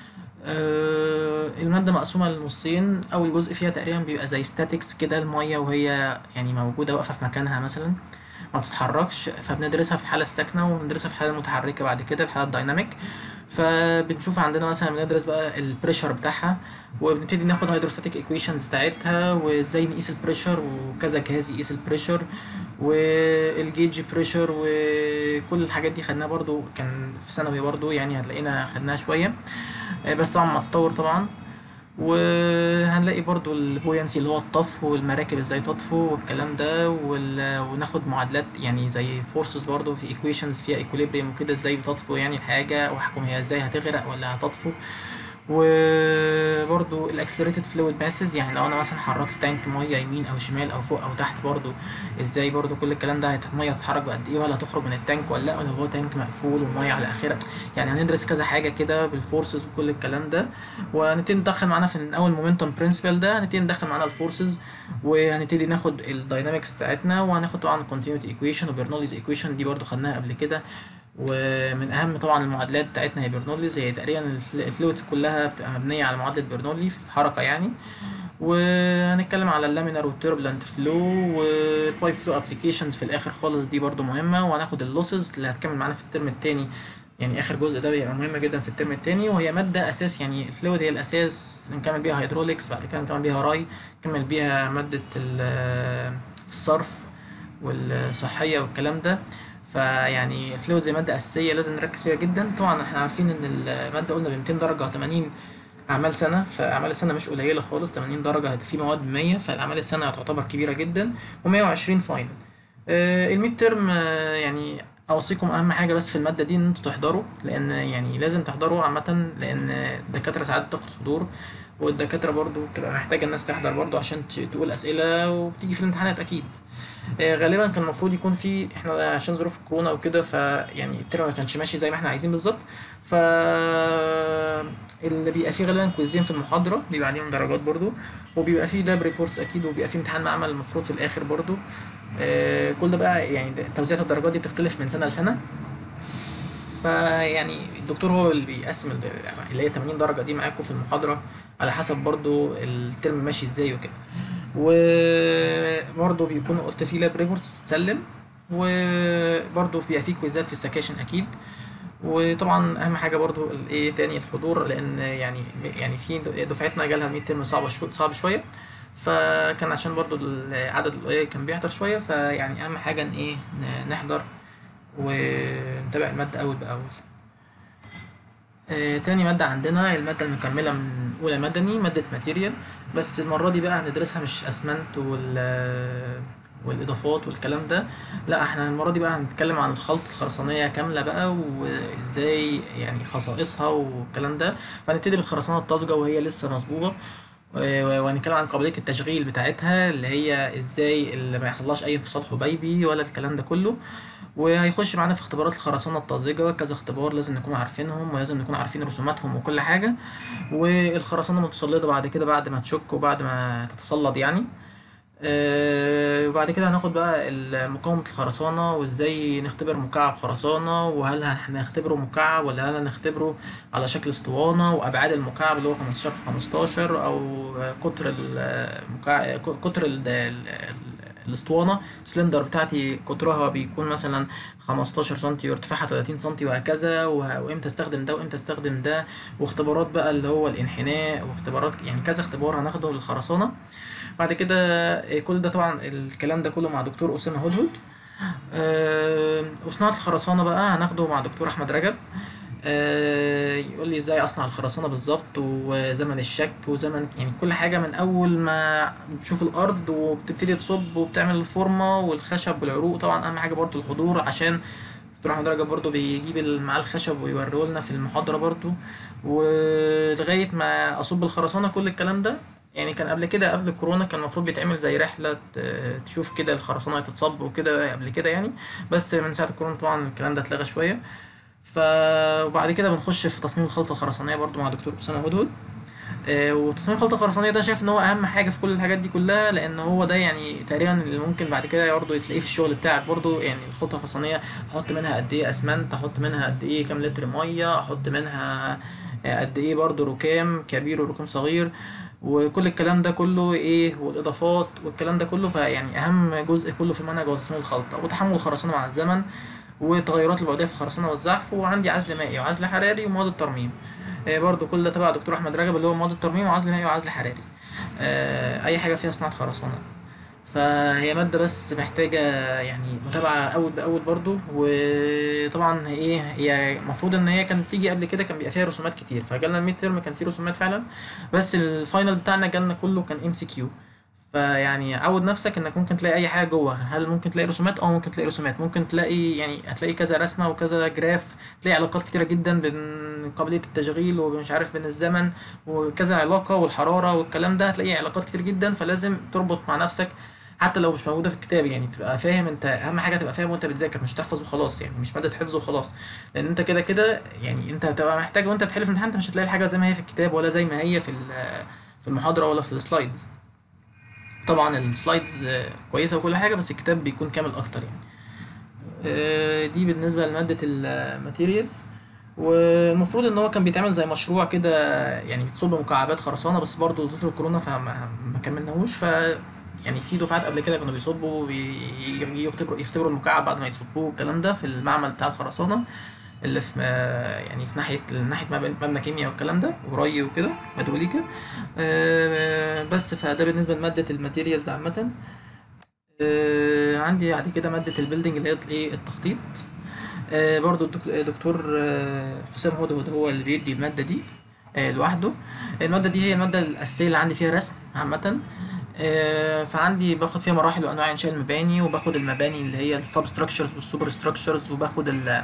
آه، المادة مقسومة لنصين أول جزء فيها تقريبا بيبقى زي statics كده المية وهي يعني موجودة واقفة في مكانها مثلا ما بتتحركش فبندرسها في الحاله الساكنه وبندرسها في الحاله المتحركه بعد كده الحاله الدايناميك فبنشوف عندنا مثلا بندرس بقى البريشر بتاعها وبنبتدي ناخد هيدروستاتيك ايكويشنز بتاعتها وازاي نقيس البريشر وكذا جهاز يقيس البريشر والجيج بريشر وكل الحاجات دي خدناها برضو كان في ثانوي برضو يعني هتلاقينا خدناها شويه آه، بس طبعا مع التطور طبعا وهنلاقي برضو البوينسي اللي هو الطفو والمراكب ازاي تطفو والكلام ده وال... وناخد معادلات يعني زي فورسز برضو في ايكويشنز فيها ايكوليبريم وكده ازاي بتطفو يعني الحاجة واحكم هي ازاي هتغرق ولا هتطفو وبرضو الاكسلريتد فلويد ماسز يعني لو انا مثلا حركت تانك ميه يمين او شمال او فوق او تحت برضو ازاي برضو كل الكلام ده هت- الميه هتتحرك بقد ايه ولا هتخرج من التانك ولا لا ولا هو تانك مقفول والميه على اخرها يعني هندرس كذا حاجه كده بالفورسز وكل الكلام ده وهنبتدي ندخل معانا في اول مومنتوم برنسبل ده هنبتدي ندخل معانا الفورسز وهنبتدي ناخد الداينامكس بتاعتنا وهناخد طبعا الكونتينيوتي ايكويشن وبرنوليز ايكويشن دي برضو خدناها قبل كده ومن اهم طبعا المعادلات بتاعتنا هي برنوليز هي تقريبا الفل- الفلويد كلها بتبقى مبنيه على معادله برنولي في الحركه يعني وهنتكلم على اللامينار والتوربulent فلو والبايب فلو ابلكيشنز في الاخر خالص دي برضو مهمه وهناخد اللوسز اللي هتكمل معانا في الترم التاني يعني اخر جزء ده بيبقى مهم جدا في الترم التاني وهي ماده اساس يعني الفلويد هي الاساس نكمل بيها هيدروليكس بعد كده نكمل بيها راي نكمل بيها ماده ال- الصرف والصحيه والكلام ده فيعني الفلويد زي ماده اساسيه لازم نركز فيها جدا طبعا احنا عارفين ان الماده قلنا ب 200 درجه 80 اعمال سنه فاعمال السنه مش قليله خالص 80 درجه في مواد 100 فالاعمال السنه تعتبر كبيره جدا و120 فاينل آه، الميد ترم آه، يعني اوصيكم اهم حاجه بس في الماده دي ان انتوا تحضروا لان يعني لازم تحضروا عامه لان الدكاتره ساعات بتاخد حضور والدكاتره برضو بتبقى محتاجه الناس تحضر برضو عشان ت- تقول اسئله وبتيجي في الامتحانات اكيد آه، غالبا كان المفروض يكون في احنا عشان ظروف الكورونا وكده فيعني الترم ما كانش ماشي زي ما احنا عايزين بالظبط ف اللي بيبقى فيه غالبا كويزين في المحاضره بيبقى عليهم درجات برضو وبيبقى فيه لاب ريبورتس اكيد وبيبقى فيه امتحان معمل المفروض في الاخر برضو آه، كل ده بقى يعني ده- توزيعة الدرجات دي بتختلف من سنة لسنة فيعني الدكتور هو اللي بيقسم ال- اللي هي 80 درجة دي معاكم في المحاضرة على حسب برضو الترم ماشي ازاي وكده وبرضو بيكون قلت فيه لاب ريبورتس بتتسلم وبرضو بيبقى فيه كويزات في السكاشن اكيد وطبعا اهم حاجه برضو الايه تاني الحضور لان يعني يعني في دفعتنا جالها الميد ترم صعبه شو صعب شويه فكان عشان برضو العدد القليل كان بيحضر شويه فيعني اهم حاجه ان ايه ن- نحضر ونتابع الماده اول باول آه، تاني مادة عندنا المادة المكملة من أولى مدني مادة ماتيريال بس المرة دي بقى هندرسها مش أسمنت وال والإضافات والكلام ده لا احنا المرة دي بقى هنتكلم عن الخلط الخرسانية كاملة بقى وازاي يعني خصائصها والكلام ده فهنبتدي بالخرسانة الطازجة وهي لسه مصبوغة و- وهنتكلم عن قابلية التشغيل بتاعتها اللي هي ازاي اللي ما يحصلهاش أي انفصال حبيبي ولا الكلام ده كله وهيخش معانا في اختبارات الخرسانة الطازجة كذا اختبار لازم نكون عارفينهم ولازم نكون عارفين رسوماتهم وكل حاجة والخرسانة المتصلدة بعد كده بعد ما تشك وبعد ما تتصلد يعني آه، وبعد كده هناخد بقى ال- مقاومة الخرسانة وازاي نختبر مكعب خرسانة وهل هنختبره مكعب ولا هل هنختبره على شكل اسطوانة وأبعاد المكعب اللي هو 15 في 15 أو قطر المكعب قطر ال- ال- ال- الاسطوانة السلندر بتاعتي قطرها بيكون مثلا 15 سنتي وارتفاعها 30 سنتي وهكذا وه- وامتى استخدم ده وامتى استخدم ده واختبارات بقى اللي هو الانحناء واختبارات يعني كذا اختبار هناخده للخرسانة بعد كده آه، كل ده طبعا الكلام ده كله مع دكتور أسامة هدهد آه، وصناعة الخرسانة بقى هناخده مع دكتور أحمد رجب آه، يقول لي ازاي اصنع الخرسانة بالظبط وزمن الشك وزمن يعني كل حاجة من اول ما بتشوف الارض وبتبتدي تصب وبتعمل الفورمة والخشب والعروق طبعا اهم حاجة برضو الحضور عشان دكتور احمد رجب برضو بيجيب ال- معاه الخشب ويوريه لنا في المحاضرة برضو ولغاية ما اصب الخرسانة كل الكلام ده يعني كان قبل كده قبل الكورونا كان المفروض بيتعمل زي رحلة ت- تشوف كده الخرسانة تتصب وكده قبل كده يعني بس من ساعة الكورونا طبعا الكلام ده اتلغى شوية ف وبعد كده بنخش في تصميم الخلطة الخرسانية برضو مع دكتور أسامة هدهد آه، وتصميم الخلطة الخرسانية ده شايف ان هو اهم حاجة في كل الحاجات دي كلها لان هو ده يعني تقريبا اللي ممكن بعد كده برضه تلاقيه في الشغل بتاعك برضه يعني الخلطة الخرسانية احط منها قد ايه اسمنت احط منها قد ايه كام لتر مية احط منها آه، قد ايه برضه ركام كبير وركام صغير وكل الكلام ده كله ايه والاضافات والكلام ده كله فيعني اهم جزء كله في المنهج هو تصميم الخلطه وتحمل الخرسانه مع الزمن وتغيرات البعديه في الخرسانه والزحف وعندي عزل مائي وعزل حراري ومواد الترميم آه، برضو كل ده تبع دكتور احمد رجب اللي هو مواد الترميم وعزل مائي وعزل حراري آه، اي حاجه فيها صناعه خرسانه فهي مادة بس محتاجة يعني متابعة أول بأول برضو وطبعا ايه هي المفروض إن هي كانت تيجي قبل كده كان بيبقى فيها رسومات كتير فجالنا الميد ترم كان فيه رسومات فعلا بس الفاينل بتاعنا جالنا كله كان ام سي كيو فيعني عود نفسك انك ممكن تلاقي اي حاجه جوه هل ممكن تلاقي رسومات اه ممكن تلاقي رسومات ممكن تلاقي يعني هتلاقي كذا رسمه وكذا جراف تلاقي علاقات كتيره جدا بين قابليه التشغيل ومش عارف بين الزمن وكذا علاقه والحراره والكلام ده هتلاقي علاقات كتير جدا فلازم تربط مع نفسك حتى لو مش موجوده في الكتاب يعني تبقى فاهم انت اهم حاجه تبقى فاهم وانت بتذاكر مش تحفظ وخلاص يعني مش ماده حفظ وخلاص لان انت كده كده يعني انت هتبقى محتاج وانت بتحل في الامتحان انت مش هتلاقي الحاجه زي ما هي في الكتاب ولا زي ما هي في ال- في المحاضره ولا في السلايدز طبعا السلايدز آه، كويسه وكل حاجه بس الكتاب بيكون كامل اكتر يعني آه، دي بالنسبه لماده الماتيريالز والمفروض ان هو كان بيتعمل زي مشروع كده يعني بتصب مكعبات خرسانه بس برضه ظروف الكورونا فما ما كملناهوش ف يعني في دفعات قبل كده كانوا بيصبوا بي- يختبروا يختبروا المكعب بعد ما يصبوه والكلام ده في المعمل بتاع الخرسانه اللي في آه، يعني في ناحيه ناحيه مبنى مبنى كيمياء والكلام ده وري وكده مدوليكا آه، بس فده بالنسبه لماده الماتيريالز عامه آه، عندي بعد كده ماده البيلدينج اللي هي الايه التخطيط آه، برضو الدك- دكتور آه، حسام هدهد هو اللي بيدي المادة دي آه، لوحده المادة دي هي المادة الأساسية اللي عندي فيها رسم عامة آه، فعندي باخد فيها مراحل وأنواع إنشاء المباني وباخد المباني اللي هي السب ستراكشرز والسوبر ستراكشرز وباخد ال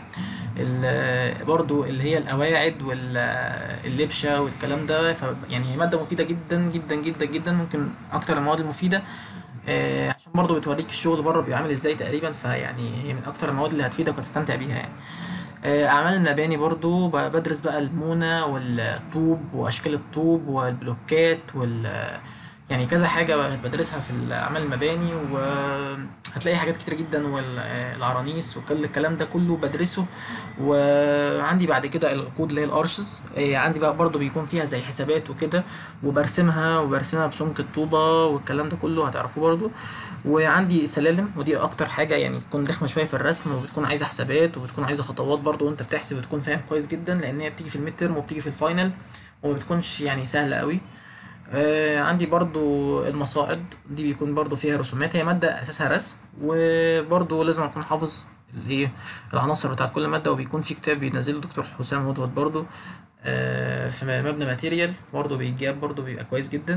ال برضو اللي هي القواعد واللبشة والكلام ده ف يعني هي مادة مفيدة جدا جدا جدا جدا ممكن أكتر المواد المفيدة آه، عشان برضه بتوريك الشغل بره بيبقى عامل ازاي تقريبا فيعني هي من اكتر المواد اللي هتفيدك وهتستمتع بيها يعني آه، اعمال المباني برضو ب- بدرس بقى المونة والطوب واشكال الطوب والبلوكات وال يعني كذا حاجة بدرسها في أعمال المباني وهتلاقي حاجات كتير جدا والعرانيس وكل الكلام ده كله بدرسه وعندي بعد كده العقود اللي هي الأرشز آه، عندي بقى برضو بيكون فيها زي حسابات وكده وبرسمها وبرسمها بسمك الطوبة والكلام ده كله هتعرفوه برضو وعندي سلالم ودي اكتر حاجه يعني بتكون رخمه شويه في الرسم وبتكون عايزه حسابات وبتكون عايزه خطوات برضو وانت بتحسب وتكون فاهم كويس جدا لان هي بتيجي في الميد ترم وبتيجي في الفاينل وما بتكونش يعني سهله قوي آه عندي برضو المصاعد دي بيكون برضو فيها رسومات هي ماده اساسها رسم وبرضو لازم اكون حافظ الايه العناصر بتاعت كل ماده وبيكون في كتاب بينزله دكتور حسام هدهد برضو آه في مبنى ماتيريال برضو بيجاب برضو بيبقى كويس جدا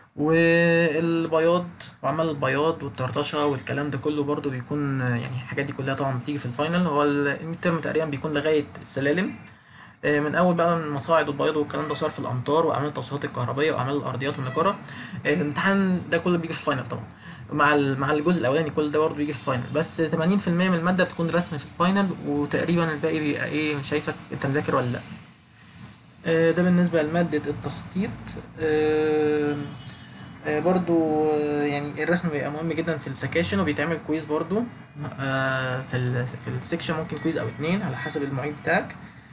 والبياض وعمل البياض والطرطشة والكلام ده كله برضو بيكون يعني الحاجات دي كلها طبعا بتيجي في الفاينل هو الميد ترم تقريبا بيكون لغاية السلالم آه، من اول بقى من المصاعد والبياض والكلام ده صار في الامطار واعمال التوصيلات الكهربائيه واعمال الارضيات والنجاره آه، الامتحان ده كله بيجي في الفاينل طبعا مع ال- مع الجزء الاولاني كل ده برضه بيجي في الفاينل بس 80% من الماده بتكون رسم في الفاينل وتقريبا الباقي بيبقى ايه شايفك انت مذاكر ولا لا آه، ده بالنسبة لمادة التخطيط آه، آه، برضو آه، يعني الرسم بيبقى مهم جدا في السكاشن وبيتعمل كويز برضو آه، في ال في السكشن ممكن كويز او اتنين على حسب المعيد بتاعك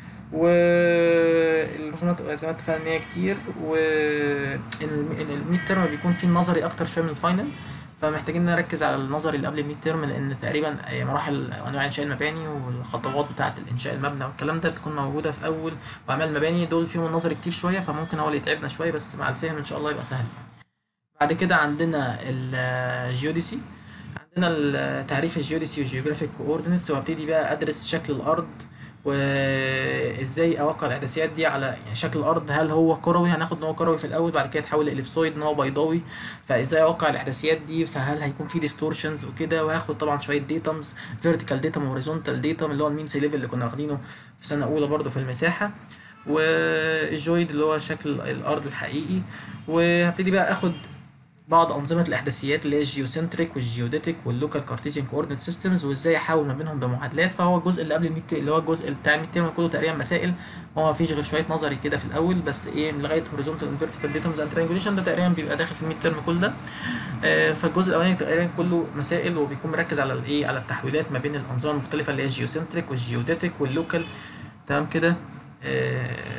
والرسومات زي ما اتفقنا ان هي كتير والميد ترم بيكون فيه النظري اكتر شويه من الفاينل فمحتاجين نركز على النظري اللي قبل الميد ترم لان تقريبا مراحل انواع انشاء المباني والخطوات بتاعه الانشاء المبنى والكلام ده بتكون موجوده في اول واعمال المباني دول فيهم النظري كتير شويه فممكن هو اللي يتعبنا شويه بس مع الفهم ان شاء الله يبقى سهل بعد كده عندنا الجيوديسي عندنا ال- تعريف الجيوديسي والجيوغرافيك كوردينتس وابتدي بقى ادرس شكل الارض وازاي اوقع الاحداثيات دي على يعني شكل الارض هل هو كروي هناخد ان هو كروي في الاول بعد كده يتحول لاليبسويد ان هو بيضاوي فازاي اوقع الاحداثيات دي فهل هيكون في ديستورشنز وكده وهاخد طبعا شويه ديتمز فيرتيكال ديتم وهوريزونتال ديتم اللي هو المين سي ليفل اللي كنا واخدينه في سنه اولى برضه في المساحه والجويد اللي هو شكل الارض الحقيقي وهبتدي بقى اخد بعض أنظمة الإحداثيات اللي هي الجيوسنتريك والجيوديتك واللوكال كارتيزيان كوردينيت سيستمز وإزاي أحول ما بينهم بمعادلات فهو الجزء اللي قبل الميت اللي هو الجزء بتاع الميد تيرم كله تقريبا مسائل هو مفيش غير شوية نظري كده في الأول بس إيه لغاية هوريزونتال اند فيرتيكال ديتمز اند ترينجوليشن ده تقريبا بيبقى داخل في الميد تيرم كل ده آه، فالجزء الأولاني تقريبا كله مسائل وبيكون مركز على الإيه على التحويلات ما بين الأنظمة المختلفة اللي هي الجيوسنتريك والجيوديتك واللوكال تمام كده آه،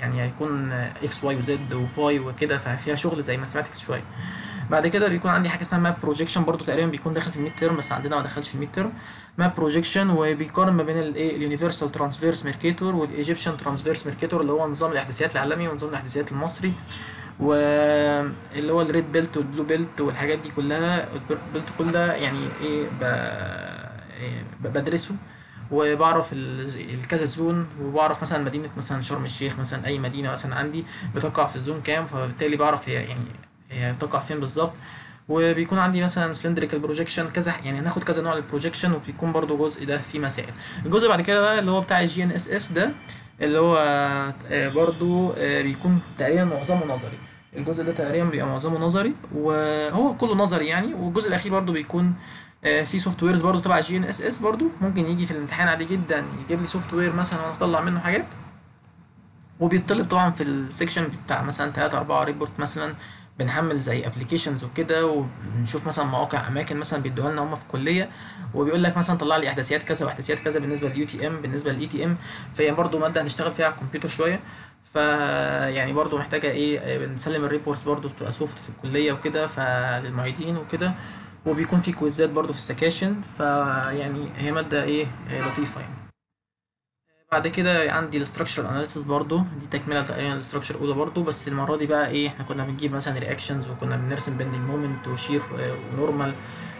يعني هيكون اكس واي وزد وفاي وكده ففيها شغل زي ماثماتكس شويه بعد كده بيكون عندي حاجه اسمها ماب بروجيكشن برضو تقريبا بيكون داخل في الميد تيرم بس عندنا ما دخلش في الميد تيرم ماب بروجيكشن وبيقارن ما بين الايه اليونيفرسال ترانسفيرس ميركاتور والايجيبشن ترانسفيرس ميركاتور اللي هو نظام الاحداثيات العالمي ونظام الاحداثيات المصري واللي هو الريد بيلت والبلو بيلت والحاجات دي كلها البيلت كل ده يعني ايه ب- بدرسه وبعرف ال- الكذا زون وبعرف مثلا مدينة مثلا شرم الشيخ مثلا أي مدينة مثلا عندي بتقع في الزون كام فبالتالي بعرف هي يعني هي بتقع فين بالظبط وبيكون عندي مثلا سلندريكال بروجيكشن كذا يعني هناخد كذا نوع للبروجيكشن وبيكون برضو جزء ده فيه مسائل الجزء بعد كده بقى اللي هو بتاع الجي ان اس اس ده اللي هو آه، برضو آه، بيكون تقريبا معظمه نظري الجزء ده تقريبا بيبقى معظمه نظري وهو كله نظري يعني والجزء الاخير برضو بيكون آه، في سوفت ويرز برضو تبع جي ان اس اس برضو ممكن يجي في الامتحان عادي جدا يجيب لي سوفت وير مثلا وانا اطلع منه حاجات وبيطلب طبعا في السكشن بتاع مثلا 3 4 ريبورت مثلا بنحمل زي ابلكيشنز وكده وبنشوف مثلا مواقع اماكن مثلا بيدوها لنا هم في الكليه وبيقول لك مثلا طلع لي احداثيات كذا واحداثيات كذا بالنسبه لليو تي ام بالنسبه للاي تي ام فهي برضو ماده هنشتغل فيها على الكمبيوتر شويه ف يعني برضو محتاجه ايه آه، بنسلم الريبورتس برضو بتبقى سوفت في الكليه وكده فللمعيدين وكده وبيكون في كويزات برضو في السكاشن فيعني هي ماده ايه آه، لطيفه يعني بعد كده عندي الاستراكشر اناليسيس برضو دي تكمله تقريبا الاستراكشر الاولى برضو بس المره دي بقى ايه احنا كنا بنجيب مثلا رياكشنز وكنا بنرسم بيندنج مومنت وشير ونورمال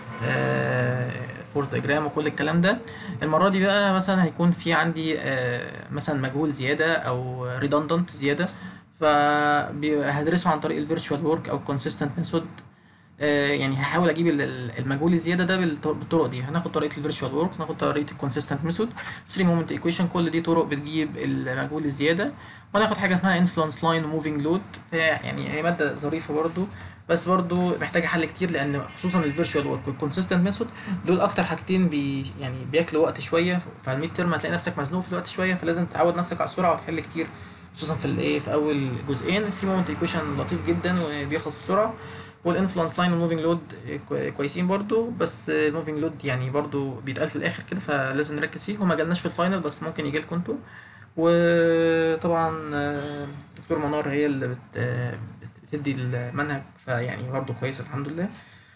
فورس دياجرام وكل الكلام ده المره دي بقى مثلا هيكون في عندي آه، مثلا مجهول زياده او ريدندنت زياده فهدرسه عن طريق الفيرتشوال ورك او كونسيستنت ميثود يعني هحاول اجيب ال- ال- المجهول الزياده ده بالط- بالطرق دي هناخد طريقه الفيرتشوال ورك ناخد طريقه الكونسيستنت ميثود 3 مومنت ايكويشن كل دي طرق بتجيب المجهول الزياده وناخد حاجه اسمها انفلونس لاين وموفينج لود يعني هي ماده ظريفه برضو بس برضو محتاجه حل كتير لان خصوصا الفيرتشوال ورك والكونسيستنت ميثود دول اكتر حاجتين بي يعني بياكلوا وقت شويه فالميد ترم هتلاقي نفسك مزنوق في الوقت شويه فلازم تعود نفسك على السرعه وتحل كتير خصوصا في الايه في اول جزئين الثري مومنت ايكويشن لطيف جدا وبيخلص بسرعه والانفلونس لاين والموفينج لود كويسين برضو بس الموفينج لود يعني برضو بيتقال في الاخر كده فلازم نركز فيه وما جالناش في الفاينل بس ممكن يجي لكم انتوا وطبعا آه، دكتور منار هي اللي بت آه، بت- بتدي المنهج فيعني برضو كويس الحمد لله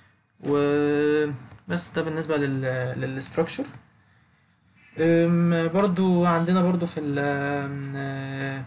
وبس ده بالنسبة لل للستراكشر برضو عندنا برضو في ال آه،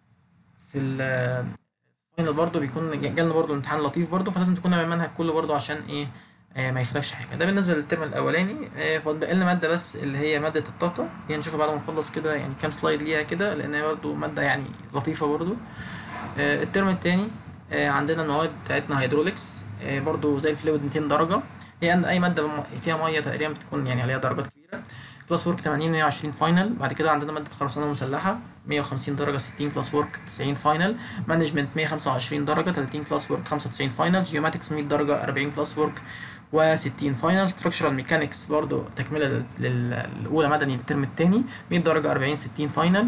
في ال فاينل برضه بيكون جا- جالنا برضه امتحان لطيف برضه فلازم تكون عامل المنهج كله برضه عشان ايه آه ما يفوتكش حاجه ده بالنسبه للترم الاولاني آه فاضل لنا ماده بس اللي هي ماده الطاقه دي هنشوفها بعد ما نخلص كده يعني كام سلايد ليها كده لان هي برضه ماده يعني لطيفه برضه آه الترم التاني آه عندنا المواد بتاعتنا هيدروليكس آه برضه زي الفلويد 200 درجه هي أن- اي ماده م- فيها ميه تقريبا بتكون يعني عليها درجات كبيره كلاس ورك 80 120 فاينل بعد كده عندنا ماده خرسانه مسلحه 150 درجه 60 كلاس ورك 90 فاينل مانجمنت 125 درجه 30 كلاس ورك 95 فاينل جيوماتكس 100 درجه 40 كلاس ورك و60 فاينل ستراكشرال ميكانكس برضو تكمله لل- لل- للاولى مدني للترم الثاني 100 درجه 40 60 فاينل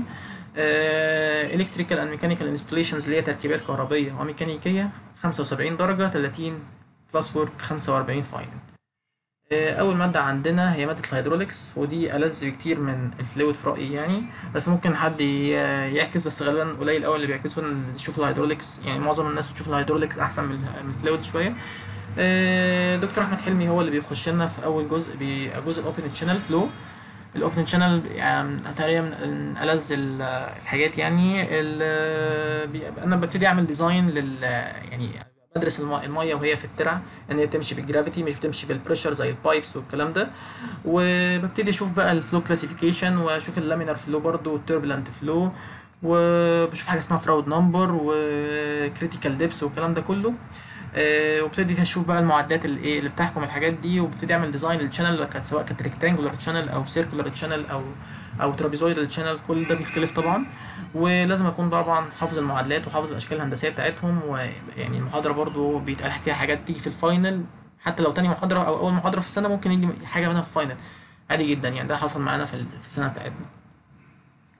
الكتريكال اند ميكانيكال انستليشنز اللي هي تركيبات كهربيه وميكانيكيه 75 درجه 30 كلاس ورك 45 فاينل آه، اول ماده عندنا هي ماده الهيدروليكس ودي ألذ بكتير من الفلويد في رايي يعني بس ممكن حد ي- يعكس بس غالبا قليل قوي اللي بيعكسوا إن يشوف الهيدروليكس يعني معظم الناس بتشوف الهيدروليكس احسن من من الفلويد شويه آه، دكتور احمد حلمي هو اللي بيخش لنا في اول جزء بيبقى جزء الاوبن تشانل فلو الاوبن تشانل تقريبا من ألذ ال- الحاجات يعني ال- بي- انا ببتدي اعمل ديزاين لل يعني بدرس الم- الميه وهي في الترع ان هي بتمشي بالجرافيتي مش بتمشي بالبريشر زي البايبس والكلام ده وببتدي اشوف بقى الفلو كلاسيفيكيشن واشوف اللامينار فلو برضو والتوربulent فلو وبشوف حاجه اسمها فراود نمبر وكريتيكال ديبس والكلام ده كله آه، وابتدي اشوف بقى المعدات اللي ايه اللي بتحكم الحاجات دي وابتدي اعمل ديزاين للشانل كانت سواء كانت ريكتانجولار شانل او سيركولار شانل او او ترابيزويدال شانل كل ده بيختلف طبعا ولازم اكون طبعا حافظ المعادلات وحافظ الاشكال الهندسيه بتاعتهم ويعني المحاضره برضو بيتقال فيها حاجات تيجي في الفاينل حتى لو تاني محاضره او اول محاضره في السنه ممكن يجي حاجه منها في الفاينل عادي جدا يعني ده حصل معانا في ال- في السنه بتاعتنا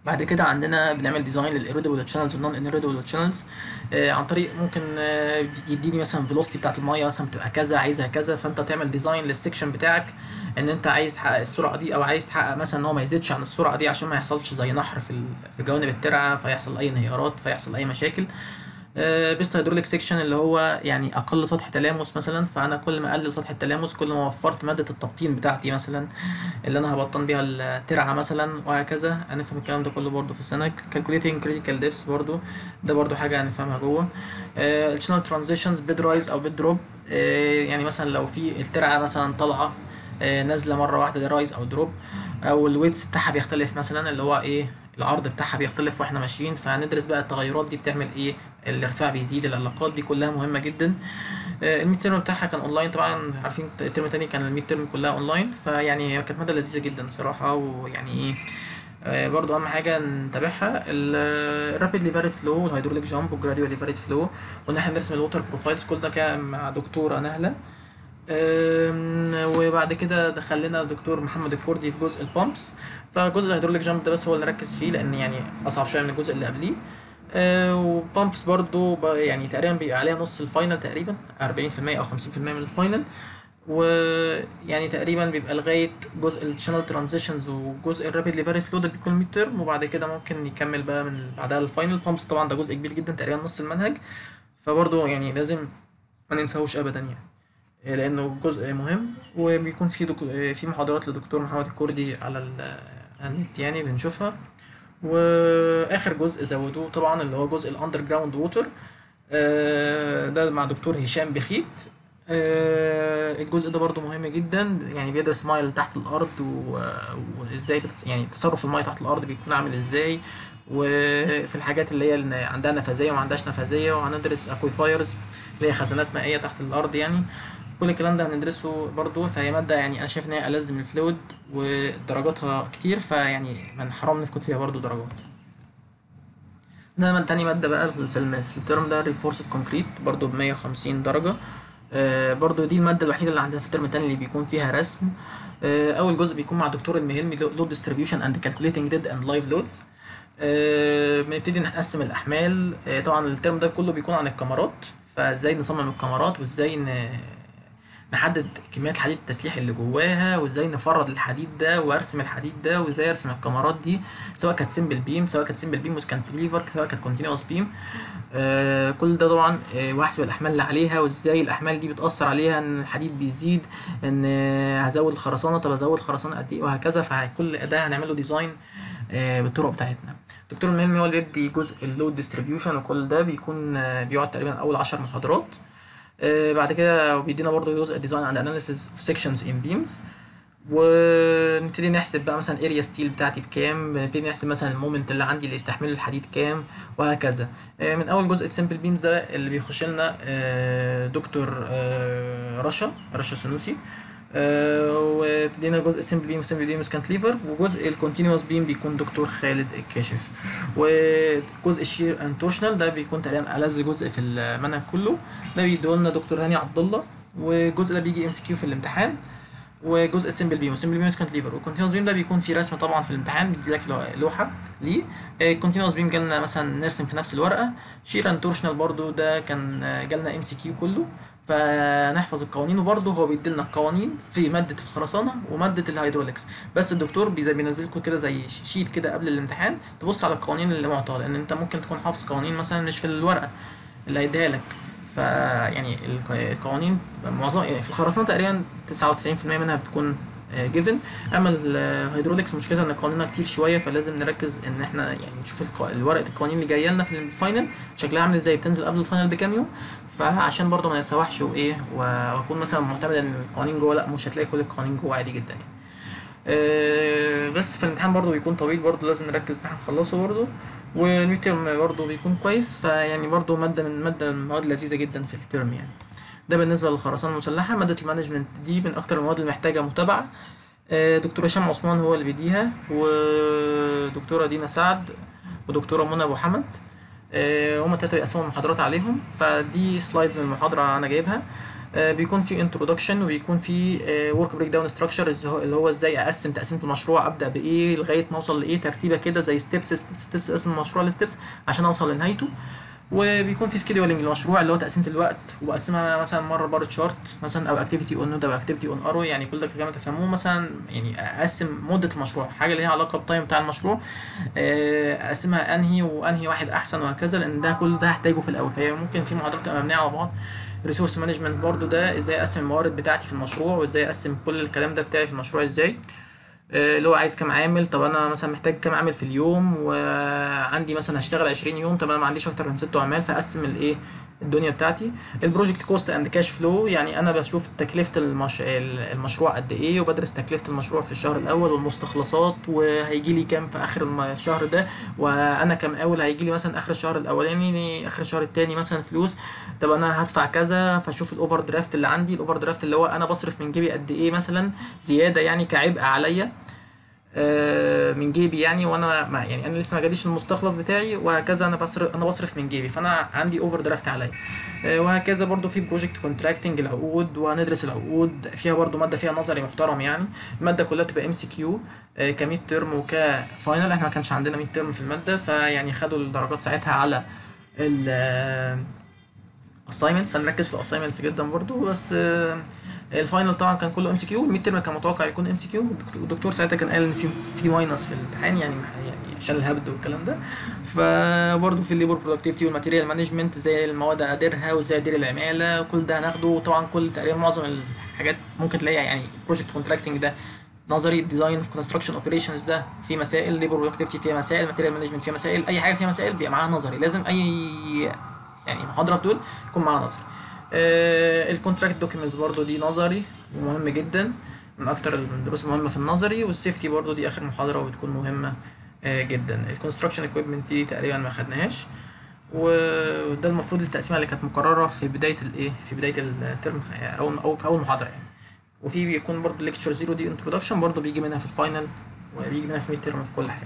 بعد كده عندنا بنعمل ديزاين للإيرودبل شانلز والنون انيرودبل شانلز عن طريق ممكن آه، يديني مثلا فيلوسيتي بتاعت المايه مثلا بتبقى كذا عايزها كذا فانت تعمل ديزاين للسكشن بتاعك ان انت عايز تحقق السرعه دي او عايز تحقق مثلا ان هو ما يزيدش عن السرعه دي عشان ما يحصلش زي نحر في ال- في جوانب الترعه فيحصل اي انهيارات فيحصل اي مشاكل بيست هيدروليك سيكشن اللي هو يعني اقل سطح تلامس مثلا فانا كل ما اقلل سطح التلامس كل ما وفرت ماده التبطين بتاعتي مثلا اللي انا هبطن بيها الترعه مثلا وهكذا هنفهم الكلام ده كله برضو في السنه calculating critical depths برضو ده برضو حاجه هنفهمها جوه الشانل ترانزيشنز بيد رايز او بيد دروب يعني مثلا لو في الترعه مثلا طالعه آه، نازله مره واحده ده رايز او دروب او الويتس بتاعها بيختلف مثلا اللي هو ايه العرض بتاعها بيختلف واحنا ماشيين فهندرس بقى التغيرات دي بتعمل ايه الارتفاع بيزيد العلاقات دي كلها مهمه جدا آه، الميد ترم بتاعها كان اونلاين طبعا عارفين الترم التاني كان الميد ترم كلها اونلاين فيعني هي كانت ماده لذيذه جدا صراحه ويعني ايه آه، برضو اهم حاجه نتابعها الرابيدلي فاريد فلو والهيدروليك جامب والجراديولي فاريد فلو وان احنا نرسم الووتر بروفايلز كل ده كان مع دكتوره نهله أم، وبعد كده دخل لنا دكتور محمد الكردي في جزء البامبس فجزء الهيدروليك جامب ده بس هو اللي ركز فيه لان يعني اصعب شويه من الجزء اللي قبليه أه، وبامبس برضو ب- يعني تقريبا بيبقى عليها نص الفاينل تقريبا 40% او 50% من الفاينل ويعني تقريبا بيبقى لغايه جزء الشانل ترانزيشنز وجزء الرابيد ليفاري فلو ده بيكون ميد ترم وبعد كده ممكن يكمل بقى من بعدها الفاينل بامبس طبعا ده جزء كبير جدا تقريبا نص المنهج فبرضو يعني لازم ما ننساهوش ابدا يعني لانه جزء مهم وبيكون في دك... في محاضرات لدكتور محمد الكردي على ال- على النت يعني بنشوفها واخر جزء زودوه طبعا اللي هو جزء الاندر جراوند ووتر ده مع دكتور هشام بخيت آه، الجزء ده برضو مهم جدا يعني بيدرس ميه اللي تحت الارض و- وازاي بتت... يعني تصرف الميه تحت الارض بيكون عامل ازاي وفي الحاجات اللي هي اللي عندها نفاذيه وما عندهاش نفاذيه وهندرس اكويفايرز اللي هي خزانات مائيه تحت الارض يعني كل الكلام ده هندرسه برضو فهي مادة يعني أنا شايف إن هي ألذ من الفلويد ودرجاتها كتير فيعني من حرام نفقد فيها برضو درجات ده من تاني مادة بقى في الم- في الترم ده ريفورسد كونكريت برضو ب 150 درجة آه، برضو دي المادة الوحيدة اللي عندنا في الترم التاني اللي بيكون فيها رسم آه، أول جزء بيكون مع دكتور المهلمي لود ديستريبيوشن أند كالكوليتنج ديد أند لايف لودز بنبتدي نقسم الأحمال آه، طبعا الترم ده كله بيكون عن الكاميرات فازاي نصمم الكاميرات وازاي ن... نحدد كميات الحديد التسليح اللي جواها وازاي نفرد الحديد ده وارسم الحديد ده وازاي ارسم الكاميرات دي سواء كانت سمبل بيم سواء كانت سمبل بيم وسكانتليفر سواء كانت كونتينوس بيم آه كل ده طبعا آه واحسب الاحمال اللي عليها وازاي الاحمال دي بتاثر عليها ان الحديد بيزيد ان آه هزود الخرسانه طب ازود الخرسانه قد ايه وهكذا فكل ده هنعمله ديزاين آه بالطرق بتاعتنا الدكتور المهمي هو اللي بيدي جزء اللود ديستريبيوشن وكل ده بيكون آه بيقعد تقريبا اول عشر محاضرات آه، بعد كده بيدينا برضو جزء ديزاين اند اناليسيز سيكشنز ان بيمز ونبتدي نحسب بقى مثلا اريا ستيل بتاعتي بكام نبتدي نحسب مثلا المومنت اللي عندي اللي يستحمل الحديد كام وهكذا آه، من اول جزء السمبل بيمز ده اللي بيخش لنا آه، دكتور آه، رشا رشا سنوسي آه، وابتدينا جزء السمبل بيم والسمبل بيم كانتليفر وجزء الكونتينوس بيم بيكون دكتور خالد الكاشف وجزء الشير اند تورشنال ده بيكون تقريبا ألذ جزء في المنهج كله ده بيدولنا دكتور هاني عبد الله والجزء ده بيجي ام سي كيو في الامتحان وجزء السمبل بيم والسمبل بيم كانتليفر والكونتينوس بيم ده بيكون فيه رسم طبعا في الامتحان بيجي لك لو- لوحه ليه الكونتينوس بيم جالنا مثلا نرسم في نفس الورقه شير اند تورشنال برضو ده كان آه، جالنا ام سي كيو كله فنحفظ القوانين وبرضه هو بيديلنا القوانين في ماده الخرسانه وماده الهيدروليكس بس الدكتور بي- بينزل لكم كده زي شيت كده قبل الامتحان تبص على القوانين اللي معطاه لان انت ممكن تكون حافظ قوانين مثلا مش في الورقه اللي هيديها لك فيعني الق- القوانين معظم يعني في الخرسانه تقريبا 99% منها بتكون جيفن اما الهيدروليكس مشكلتها ان قوانينها كتير شويه فلازم نركز ان احنا يعني نشوف الق- ورقه القوانين اللي جايه لنا في الفاينل شكلها عامل ازاي بتنزل قبل الفاينل بكام يوم فعشان برضه ما نتسوحش وايه واكون مثلا معتمد ان القوانين جوه لا مش هتلاقي كل القوانين جوه عادي جدا يعني آه، بس في الامتحان برضه بيكون طويل برضه لازم نركز ان احنا نخلصه برضه والميد ترم برضه بيكون كويس فيعني برضه ماده من ماده من المواد لذيذه جدا في الترم يعني ده بالنسبه للخرسانه المسلحه ماده المانجمنت دي من اكتر المواد اللي محتاجه متابعه آه، دكتور هشام عثمان هو اللي بيديها ودكتوره دينا سعد ودكتوره منى ابو حمد آه، هما التلاته بيقسموا المحاضرات عليهم فدي سلايدز من المحاضره انا جايبها آه، بيكون في انترودكشن وبيكون في ورك بريك داون ستراكشر اللي هو ازاي اقسم تقسيمه المشروع ابدا بايه لغايه ما اوصل لايه ترتيبه كده زي ستيبس ستيبس اسم المشروع لستيبس عشان اوصل لنهايته وبيكون في سكيدولينج للمشروع اللي هو تقسيمه الوقت وبقسمها مثلا مره بار تشارت مثلا او اكتيفيتي اون نود او اكتيفيتي اون ارو يعني كل ده كلام تفهموه مثلا يعني اقسم مده المشروع حاجه اللي ليها علاقه بالتايم بتاع المشروع آه، اقسمها انهي وانهي واحد احسن وهكذا لان ده كل ده هحتاجه في الاول فهي ممكن في محاضرات تبقى مبنيه على بعض ريسورس مانجمنت برضو ده ازاي اقسم الموارد بتاعتي في المشروع وازاي اقسم كل الكلام ده بتاعي في المشروع ازاي آه، اللي هو عايز كام عامل طب انا مثلا محتاج كام عامل في اليوم وعندي مثلا هشتغل 20 يوم طب انا ما عنديش اكتر من 6 عمال فاقسم الايه الدنيا بتاعتي البروجكت كوست اند كاش فلو يعني انا بشوف تكلفه المش... المشروع قد ايه وبدرس تكلفه المشروع في الشهر الاول والمستخلصات وهيجي لي كام في اخر الم- الشهر ده وانا كمقاول هيجي لي مثلا اخر الشهر الاولاني اخر الشهر التاني مثلا فلوس طب انا هدفع كذا فاشوف الاوفر درافت اللي عندي الاوفر درافت اللي هو انا بصرف من جيبي قد ايه مثلا زياده يعني كعبء عليا آه، من جيبي يعني وانا ما يعني انا لسه ما جاليش المستخلص بتاعي وهكذا انا بصرف انا بصرف من جيبي فانا عندي اوفر درافت عليا آه، وهكذا برضو في بروجكت كونتراكتنج العقود وهندرس العقود فيها برضو ماده فيها نظري محترم يعني الماده كلها بتبقى ام سي كيو كميد ترم وكفاينل احنا ما كانش عندنا ميد ترم في الماده فيعني خدوا الدرجات ساعتها على ال assignments فنركز في الاساينمنتس جدا برضو بس آه، الفاينل طبعا كان كله ام سي كيو الميد ترم كان متوقع يكون ام سي كيو والدكتور ساعتها كان قال ان في في ماينس في الامتحان يعني يعني عشان الهبد والكلام ده فبرضه في الليبر برودكتيفيتي والماتيريال مانجمنت ازاي المواد اديرها وازاي ادير العماله كل ده هناخده وطبعا كل تقريبا معظم الحاجات ممكن تلاقيها يعني بروجكت كونتراكتنج ده نظري ديزاين في كونستراكشن اوبريشنز ده في مسائل ليبر برودكتيفيتي فيها مسائل ماتيريال مانجمنت فيها مسائل اي حاجه فيها مسائل بيبقى معاها نظري لازم اي يعني محاضره في دول يكون معاها نظري الكونتراكت دوكيومنتس برضو دي نظري ومهم جدا من اكتر الدروس المهمه في النظري والسيفتي برضو دي اخر محاضره وبتكون مهمه آه، جدا الكونستراكشن اكويبمنت دي تقريبا ما خدناهاش وده المفروض التقسيمه اللي كانت مقرره في بدايه الايه في بدايه الترم او او في اول محاضره يعني وفي بيكون برضو ليكتشر زيرو دي انتروداكشن برضو بيجي منها في الفاينل وبيجي منها في ميد ترم في كل حاجه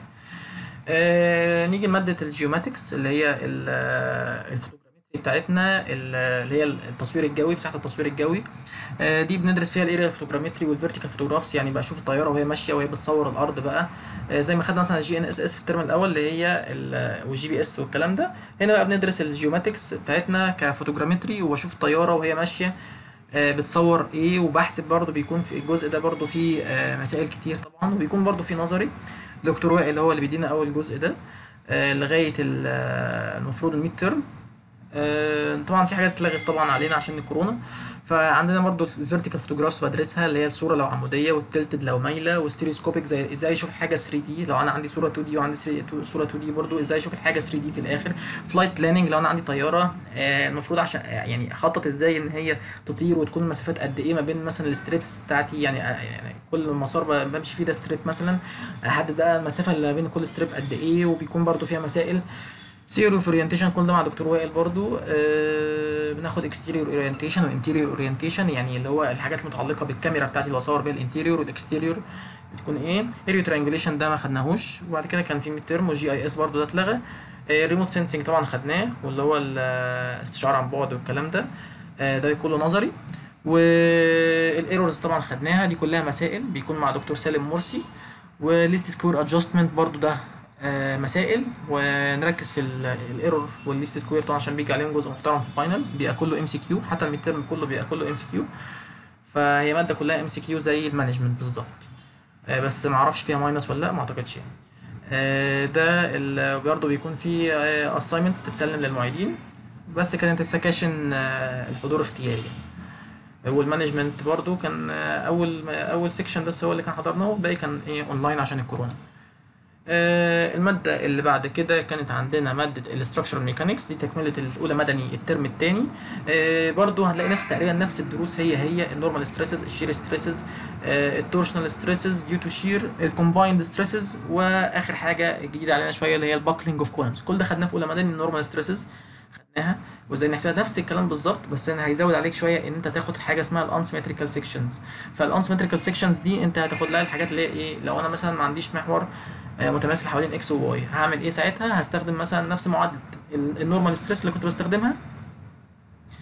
آه نيجي لمادة الجيوماتكس اللي هي ال- آه، الفوتوغرامتري بتاعتنا ال- اللي هي التصوير الجوي مساحة التصوير الجوي آه، دي بندرس فيها الاريا فوتوغرامتري والفيرتيكال فوتوغرافس يعني بشوف الطيارة وهي ماشية وهي بتصور الأرض بقى آه، زي ما خدنا مثلا جي ان اس اس في الترم الأول اللي هي ال- والجي بي اس والكلام ده هنا بقى بندرس الجيوماتكس بتاعتنا كفوتوغرامتري وبشوف الطيارة وهي ماشية آه، بتصور ايه وبحسب برضو بيكون في الجزء ده برضو فيه آه، مسائل كتير طبعا وبيكون برضو في نظري دكتور وائل هو اللي بيدينا اول جزء ده آه، لغايه ال- آه، المفروض الميد ترم طبعا في حاجات اتلغت طبعا علينا عشان الكورونا فعندنا برضو الفيرتيكال فوتوجرافز بدرسها اللي هي الصوره لو عموديه والتلتد لو مايله وستيريوسكوبيك زي ازاي اشوف الحاجه 3 دي لو انا عندي صوره 2 دي وعندي 3 صوره 2 دي برضو ازاي اشوف الحاجه 3 دي في الاخر فلايت بلاننج لو انا عندي طياره آه، المفروض عشان يعني اخطط ازاي ان هي تطير وتكون المسافات قد ايه ما بين مثلا الستريبس بتاعتي يعني آه، يعني كل مسار ب- بمشي فيه ده ستريب مثلا احدد بقى المسافه اللي بين كل ستريب قد ايه وبيكون برضو فيها مسائل سيرو اوف اورينتيشن كل ده مع دكتور وائل برضو آه بناخد اكستيريور اورينتيشن وانتيريور اورينتيشن يعني اللي هو الحاجات المتعلقه بالكاميرا بتاعتي اللي بصور بيها الانتيريور والاكستيريور بتكون ايه اريو تريانجوليشن ده ما خدناهوش وبعد كده كان في ميد ترم والجي اي اس برضو ده اتلغى ريموت سensing طبعا خدناه واللي هو الاستشعار عن بعد والكلام ده آه ده كله نظري والايرورز طبعا خدناها دي كلها مسائل بيكون مع دكتور سالم مرسي وليست سكوير ادجستمنت برضو ده آه، مسائل ونركز في الايرور والليست سكوير طبعا عشان بيجي عليهم جزء محترم في الفاينل بيبقى كله ام سي كيو حتى الميد ترم كله بيبقى كله ام سي كيو فهي ماده كلها ام سي كيو زي المانجمنت بالظبط آه، بس ما اعرفش فيها ماينس ولا لا ما اعتقدش يعني آه، ده ال- برضه بيكون في اساينمنتس تتسلم للمعيدين بس كانت السكاشن آه، الحضور اختياري يعني. والمانجمنت برضو كان آه، اول اول سيكشن بس هو اللي كان حضرناه والباقي كان ايه اونلاين عشان الكورونا آه، المادة اللي بعد كده كانت عندنا مادة الاستراكشر ميكانكس دي تكملة الأولى مدني الترم التاني آه، برضو هنلاقي نفس تقريبا نفس الدروس هي هي النورمال ستريسز الشير ستريسز التورشنال ستريسز ديو تو شير الكومبايند ستريسز واخر حاجة جديدة علينا شوية اللي هي الباكلينج اوف كولمز كل ده خدناه في أولى مدني النورمال ستريسز خدناها وازاي نحسبها نفس الكلام بالظبط بس انا هيزود عليك شويه ان انت تاخد حاجه اسمها الانسيمتريكال سيكشنز فالانسيمتريكال سيكشنز دي انت هتاخد لها الحاجات اللي هي ايه لو انا مثلا ما عنديش محور آه، متماثل حوالين اكس وواي هعمل ايه ساعتها هستخدم مثلا نفس معادله ال- النورمال ستريس اللي كنت بستخدمها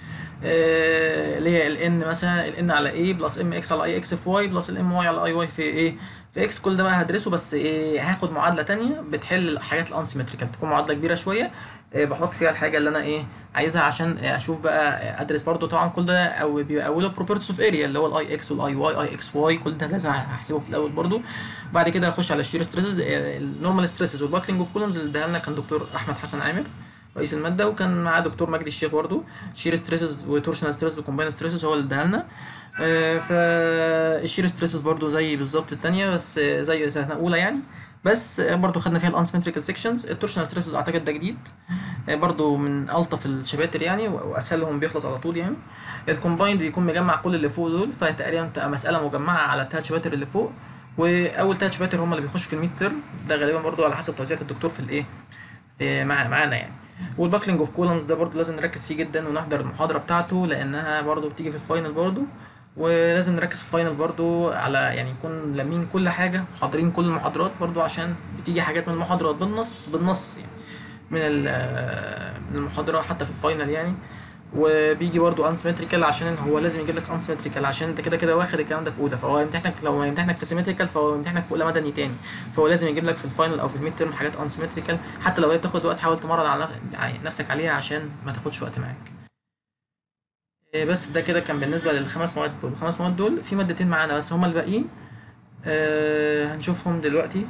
آه، اللي هي ال n مثلا ال n على a بلس ام اكس على اي اكس في y بلس الام واي على اي واي في ايه في اكس كل ده بقى هدرسه بس ايه هاخد معادله تانية بتحل الحاجات الانسيمتريكال بتكون معادله كبيره شويه إيه بحط فيها الحاجه اللي انا ايه عايزها عشان اشوف بقى ادرس برضو طبعا كل ده او بيبقى اوله بروبرتيز اوف اريا اللي هو الاي اكس والاي واي اي اكس واي كل ده لازم احسبه في الاول برضو بعد كده اخش على الشير ستريسز النورمال ستريسز والباكلينج اوف كولومز اللي اداها لنا كان دكتور احمد حسن عامر رئيس الماده وكان معاه دكتور مجدي الشيخ برضو شير ستريسز وتورشنال ستريسز وكومباين ستريسز هو اللي اداها لنا آه، فالشير ستريسز برضو زي بالظبط التانية بس آه، زي سنة أولى يعني بس آه، برضو خدنا فيها الانسيمتريكال سيكشنز التورشنال ستريسز اعتقد ده جديد آه، برضو من الطف الشباتر يعني و- واسهلهم بيخلص على طول يعني الكومبايند بيكون مجمع كل اللي فوق دول فتقريبا بتبقى مساله مجمعه على التلات شباتر اللي فوق واول تلات شباتر هم اللي بيخشوا في الميد ترم ده غالبا برضو على حسب توزيع الدكتور في الايه في مع معانا يعني والباكلينج اوف كولمز ده برضو لازم نركز فيه جدا ونحضر المحاضره بتاعته لانها برضو بتيجي في الفاينل برضو ولازم نركز في الفاينل برضو على يعني نكون لامين كل حاجه وحاضرين كل المحاضرات برضو عشان بتيجي حاجات من المحاضرات بالنص بالنص يعني من ال- من المحاضره حتى في الفاينل يعني وبيجي برضو انسيمتريكال عشان هو لازم يجيب لك انسيمتريكال عشان انت كده كده واخد الكلام ده في اولى فهو يمتحنك لو يمتحنك في سيمتريكال فهو يمتحنك في اولى مدني تاني فهو لازم يجيب لك في الفاينل او في الميد تيرم حاجات انسيمتريكال حتى لو هي بتاخد وقت حاول تمرن على نف- نفسك عليها عشان ما تاخدش وقت معاك إيه بس ده كده كان بالنسبه للخمس مواد دول الخمس مواد دول في مادتين معانا بس هما الباقيين آه هنشوفهم دلوقتي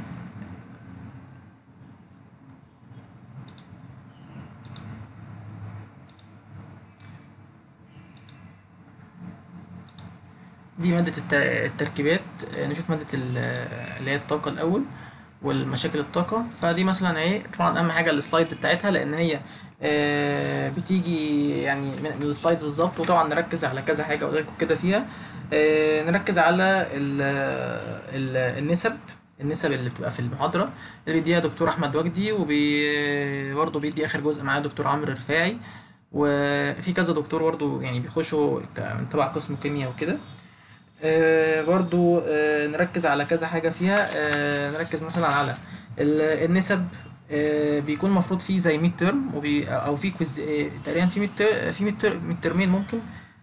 دي مادة الت- التركيبات آه، نشوف مادة ال- اللي هي الطاقة الأول والمشاكل الطاقة فدي مثلا اهي طبعا أهم حاجة السلايدز بتاعتها لأن هي آه، بتيجي يعني من من السلايدز بالظبط وطبعا نركز على كذا حاجة أقول لكم كده فيها آه، نركز على ال ال النسب النسب اللي بتبقى في المحاضرة اللي بيديها دكتور أحمد وجدي وبي برضه بيدي آخر جزء معاه دكتور عمرو رفاعي وفي كذا دكتور برضه يعني بيخشوا تبع قسم كيمياء وكده آه، برضو آه، نركز على كذا حاجة فيها آه، نركز مثلا على ال- النسب آه، بيكون المفروض فيه زي ميد ترم وبي او في كويز آه، تقريبا في ميد في ميد ترمين ممكن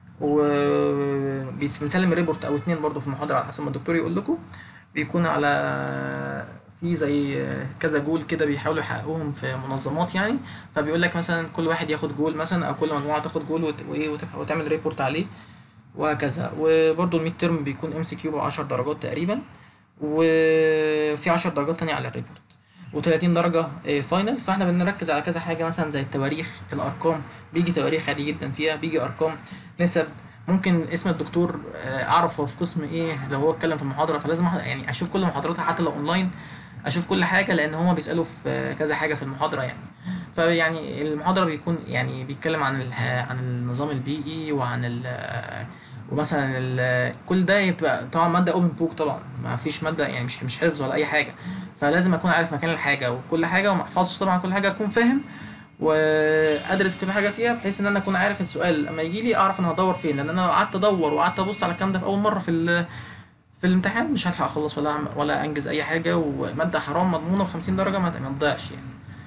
وبنسلم ريبورت او اتنين برضو في المحاضرة على حسب ما الدكتور يقول لكم بيكون على في زي كذا جول كده بيحاولوا يحققوهم في منظمات يعني فبيقول لك مثلا كل واحد ياخد جول مثلا او كل مجموعة تاخد جول وت- وايه وتبقى- وتعمل ريبورت عليه وهكذا وبرضه الميد ترم بيكون ام سي كيو ب 10 درجات تقريبا وفي 10 درجات تانية على الريبورت و30 درجة فاينل فاحنا بنركز على كذا حاجة مثلا زي التواريخ الأرقام بيجي تواريخ عادي جدا فيها بيجي أرقام نسب ممكن اسم الدكتور آه، أعرف هو في قسم إيه لو هو اتكلم في المحاضرة فلازم أح- يعني أشوف كل محاضراته حتى لو أونلاين أشوف كل حاجة لأن هما بيسألوا في آه، كذا حاجة في المحاضرة يعني فيعني المحاضرة بيكون يعني بيتكلم عن ال- عن النظام البيئي وعن ال ومثلا ال- كل ده هي بتبقى طبعا ماده اوبن بوك طبعا ما فيش ماده يعني مش مش حفظ ولا اي حاجه فلازم اكون عارف مكان الحاجه وكل حاجه وما احفظش طبعا كل حاجه اكون فاهم وادرس كل حاجه فيها بحيث ان انا اكون عارف السؤال لما يجي لي اعرف انا هدور فين لان انا لو قعدت ادور وقعدت ابص على الكلام ده في اول مره في ال- في الامتحان مش هلحق اخلص ولا أعمل- ولا انجز اي حاجه وماده حرام مضمونه ب 50 درجه ما ما تضيعش يعني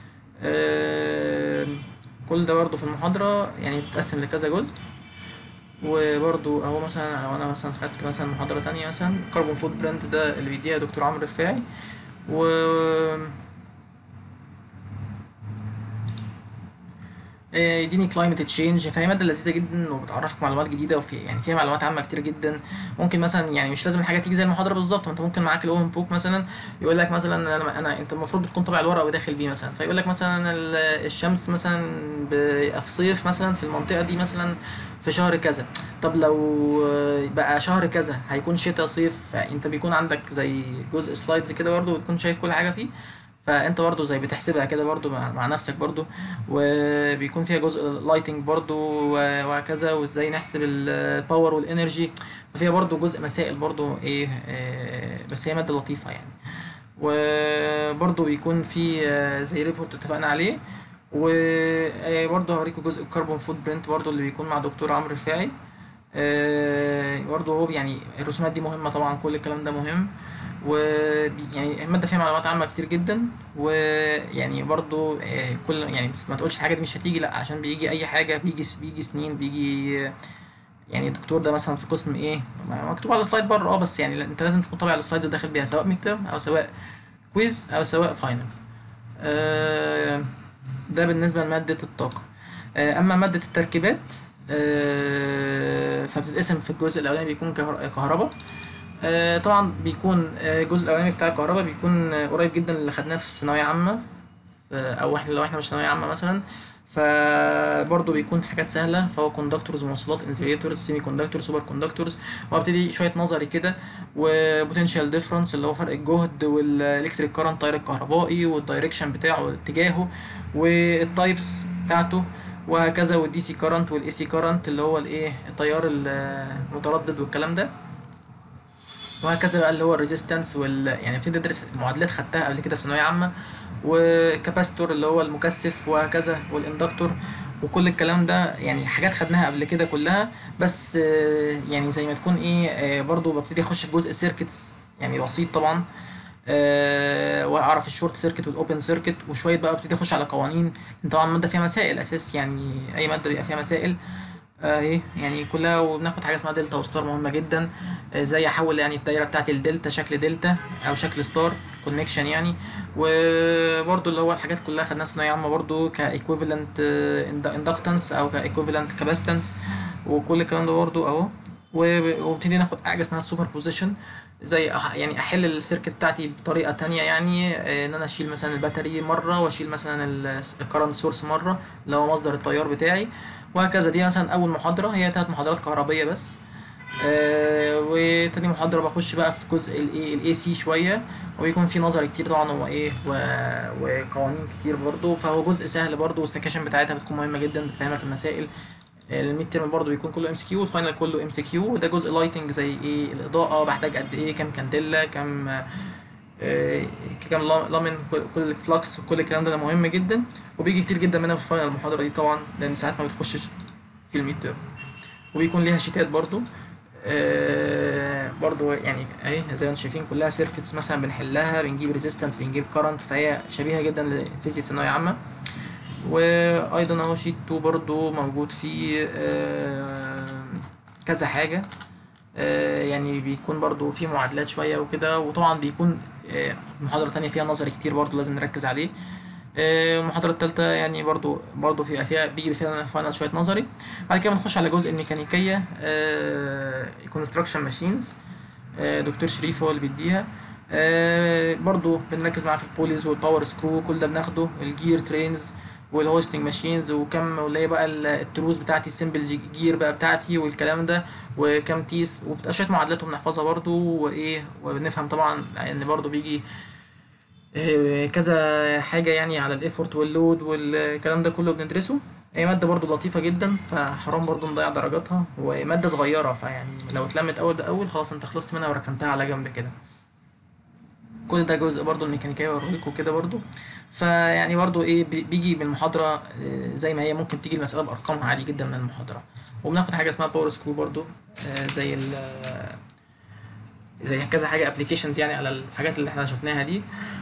آم، كل ده برضه في المحاضره يعني بتتقسم لكذا جزء وبرضو اهو مثلا لو انا مثلا خدت مثلا محاضرة تانية مثلا كربون فوت برنت ده اللي بيديها دكتور عمرو رفاعي و آه، يديني كلايمت تشينج فهي ماده لذيذه جدا وبتعرفك معلومات جديده وفي يعني فيها معلومات عامه كتير جدا ممكن مثلا يعني مش لازم الحاجه تيجي زي المحاضره بالظبط ما انت ممكن معاك الاوبن بوك مثلا يقول لك مثلا انا, أنا انت المفروض بتكون طابع الورقه وداخل بيه مثلا فيقول لك مثلا ال- الشمس مثلا ب- في صيف مثلا في المنطقه دي مثلا في شهر كذا طب لو آه، بقى شهر كذا هيكون شتاء صيف فانت بيكون عندك زي جزء سلايدز كده برضو وتكون شايف كل حاجه فيه فانت برضو زي بتحسبها كده برضو مع, مع نفسك برضو وبيكون فيها جزء لايتنج برضو و- وهكذا وازاي نحسب الباور والانرجي ففيها برضو جزء مسائل برضو ايه آه، بس هي مادة لطيفة يعني وبرضو بيكون في آه، زي ريبورت اتفقنا عليه وبرضو هوريكم جزء الكربون فوت برنت برضو اللي بيكون مع دكتور عمرو رفاعي آه، برضو هو يعني الرسومات دي مهمة طبعا كل الكلام ده مهم و يعني المادة فيها معلومات عامة كتير جدا ويعني برضو آه، كل يعني بس ما تقولش الحاجة دي مش هتيجي لا عشان بيجي أي حاجة بيجي بيجي سنين بيجي يعني الدكتور ده مثلا في قسم ايه ما- مكتوب على السلايد بره اه بس يعني انت لازم تكون طابع على السلايد وداخل بيها سواء ميد ترم او سواء كويز او سواء فاينل آه، ده بالنسبة لمادة الطاقة آه، أما مادة التركيبات آه، فبتتقسم في الجزء الأولاني بيكون كهر- كهرباء آه، طبعا بيكون آه، الجزء الأولاني بتاع الكهرباء بيكون آه، قريب جدا اللي خدناه في ثانوية عامة آه، أو احنا لو احنا مش ثانوية عامة مثلا فبرضه بيكون حاجات سهلة فهو كوندكتورز مواصلات انسيليتورز سيمي كوندكتور سوبر كوندكتورز وابتدي شوية نظري كده وبوتنشال ديفرنس اللي هو فرق الجهد والالكتريك كارنت تيار الكهربائي والدايركشن بتاعه واتجاهه والتايبس بتاعته وهكذا والدي سي كارنت والاي سي كارنت اللي هو الايه التيار المتردد والكلام ده وهكذا بقى اللي هو الريزيستنس وال يعني بتبتدي تدرس معادلات خدتها قبل كده في ثانويه عامه وكاباستور اللي هو المكثف وهكذا والاندكتور وكل الكلام ده يعني حاجات خدناها قبل كده كلها بس آه، يعني زي ما تكون ايه آه، برضو ببتدي اخش في جزء سيركتس يعني بسيط طبعا آه، واعرف الشورت سيركت والاوبن سيركت وشويه بقى ابتدي اخش على قوانين لأن طبعا الماده فيها مسائل اساس يعني اي ماده بيبقى فيها مسائل آه، ايه يعني كلها وبناخد حاجه اسمها دلتا وستار مهمه جدا آه، ازاي احول يعني الدايره بتاعتي لدلتا شكل دلتا او شكل ستار كونكشن يعني وبرضو اللي هو الحاجات كلها خدناها في ثانويه عامه برضو كايكويفالنت اندكتنس او كايكويفالنت كاباستنس وكل الكلام ده برضو اهو و- وابتدي ناخد حاجه اسمها السوبر بوزيشن زي أح يعني احل السيركت بتاعتي بطريقه تانية يعني آه، ان انا اشيل مثلا الباتري مره واشيل مثلا الكرنت سورس مره اللي هو مصدر التيار بتاعي وهكذا دي مثلا اول محاضره هي ثلاث محاضرات كهربيه بس آه وتاني محاضرة بخش بقى في جزء الايه الاي سي شوية ويكون في نظري كتير طبعا هو ايه و... وقوانين كتير برضو فهو جزء سهل برضو والسكاشن بتاعتها بتكون مهمة جدا بتفهمك المسائل الميد تيرم برضه بيكون كله ام سي كيو والفاينل كله ام سي كيو وده جزء لايتنج زي ايه الاضاءه بحتاج قد ايه كام كانديلا كام آه، كام لا- لامين كل- كل فلكس وكل الكلام ده, ده مهم جدا وبيجي كتير جدا منها في الفاينل المحاضره دي طبعا لان ساعات ما بتخشش في الميد تيرم وبيكون ليها شيتات برضو آه برضو يعني اهي زي ما انتم شايفين كلها سيركتس مثلا بنحلها بنجيب ريزيستنس بنجيب كارنت فهي شبيهه جدا لفيزياء ثانويه عامه وايضا اهو شيت 2 برضو موجود فيه آه كذا حاجه آه يعني بيكون برضو فيه معادلات شويه وكده وطبعا بيكون آه محاضره تانية فيها نظري كتير برضو لازم نركز عليه آه، المحاضرة التالتة يعني برضو برضو فيها فيها بيجي فيها فاينل شوية نظري بعد كده بنخش على جزء الميكانيكية كونستراكشن ماشينز دكتور شريف هو اللي بيديها آه، برضو بنركز معاه في البوليز والباور سكرو كل ده بناخده الجير ترينز والهوستنج ماشينز وكم واللي هي بقى ال- التروس بتاعتي السمبل جي- جير بقى بتاعتي والكلام ده وكم تيس وبتبقى شويه معادلات وبنحفظها برضو وايه وبنفهم طبعا ان برضو بيجي إيه، كذا حاجة يعني على الايفورت واللود والكلام ده كله بندرسه هي مادة برضو لطيفة جدا فحرام برضو نضيع درجاتها ومادة صغيرة فيعني لو اتلمت أول بأول خلاص انت خلصت منها وركنتها على جنب كده كل ده جزء برضو الميكانيكية وريكو كده برضو فيعني برضو ايه بي- بيجي من المحاضرة إيه، زي ما هي ممكن تيجي المسألة بأرقامها عادي جدا من المحاضرة وبناخد حاجة اسمها باور سكرو برضو آه، زي ال زي كذا حاجة ابلكيشنز يعني على الحاجات اللي احنا شفناها دي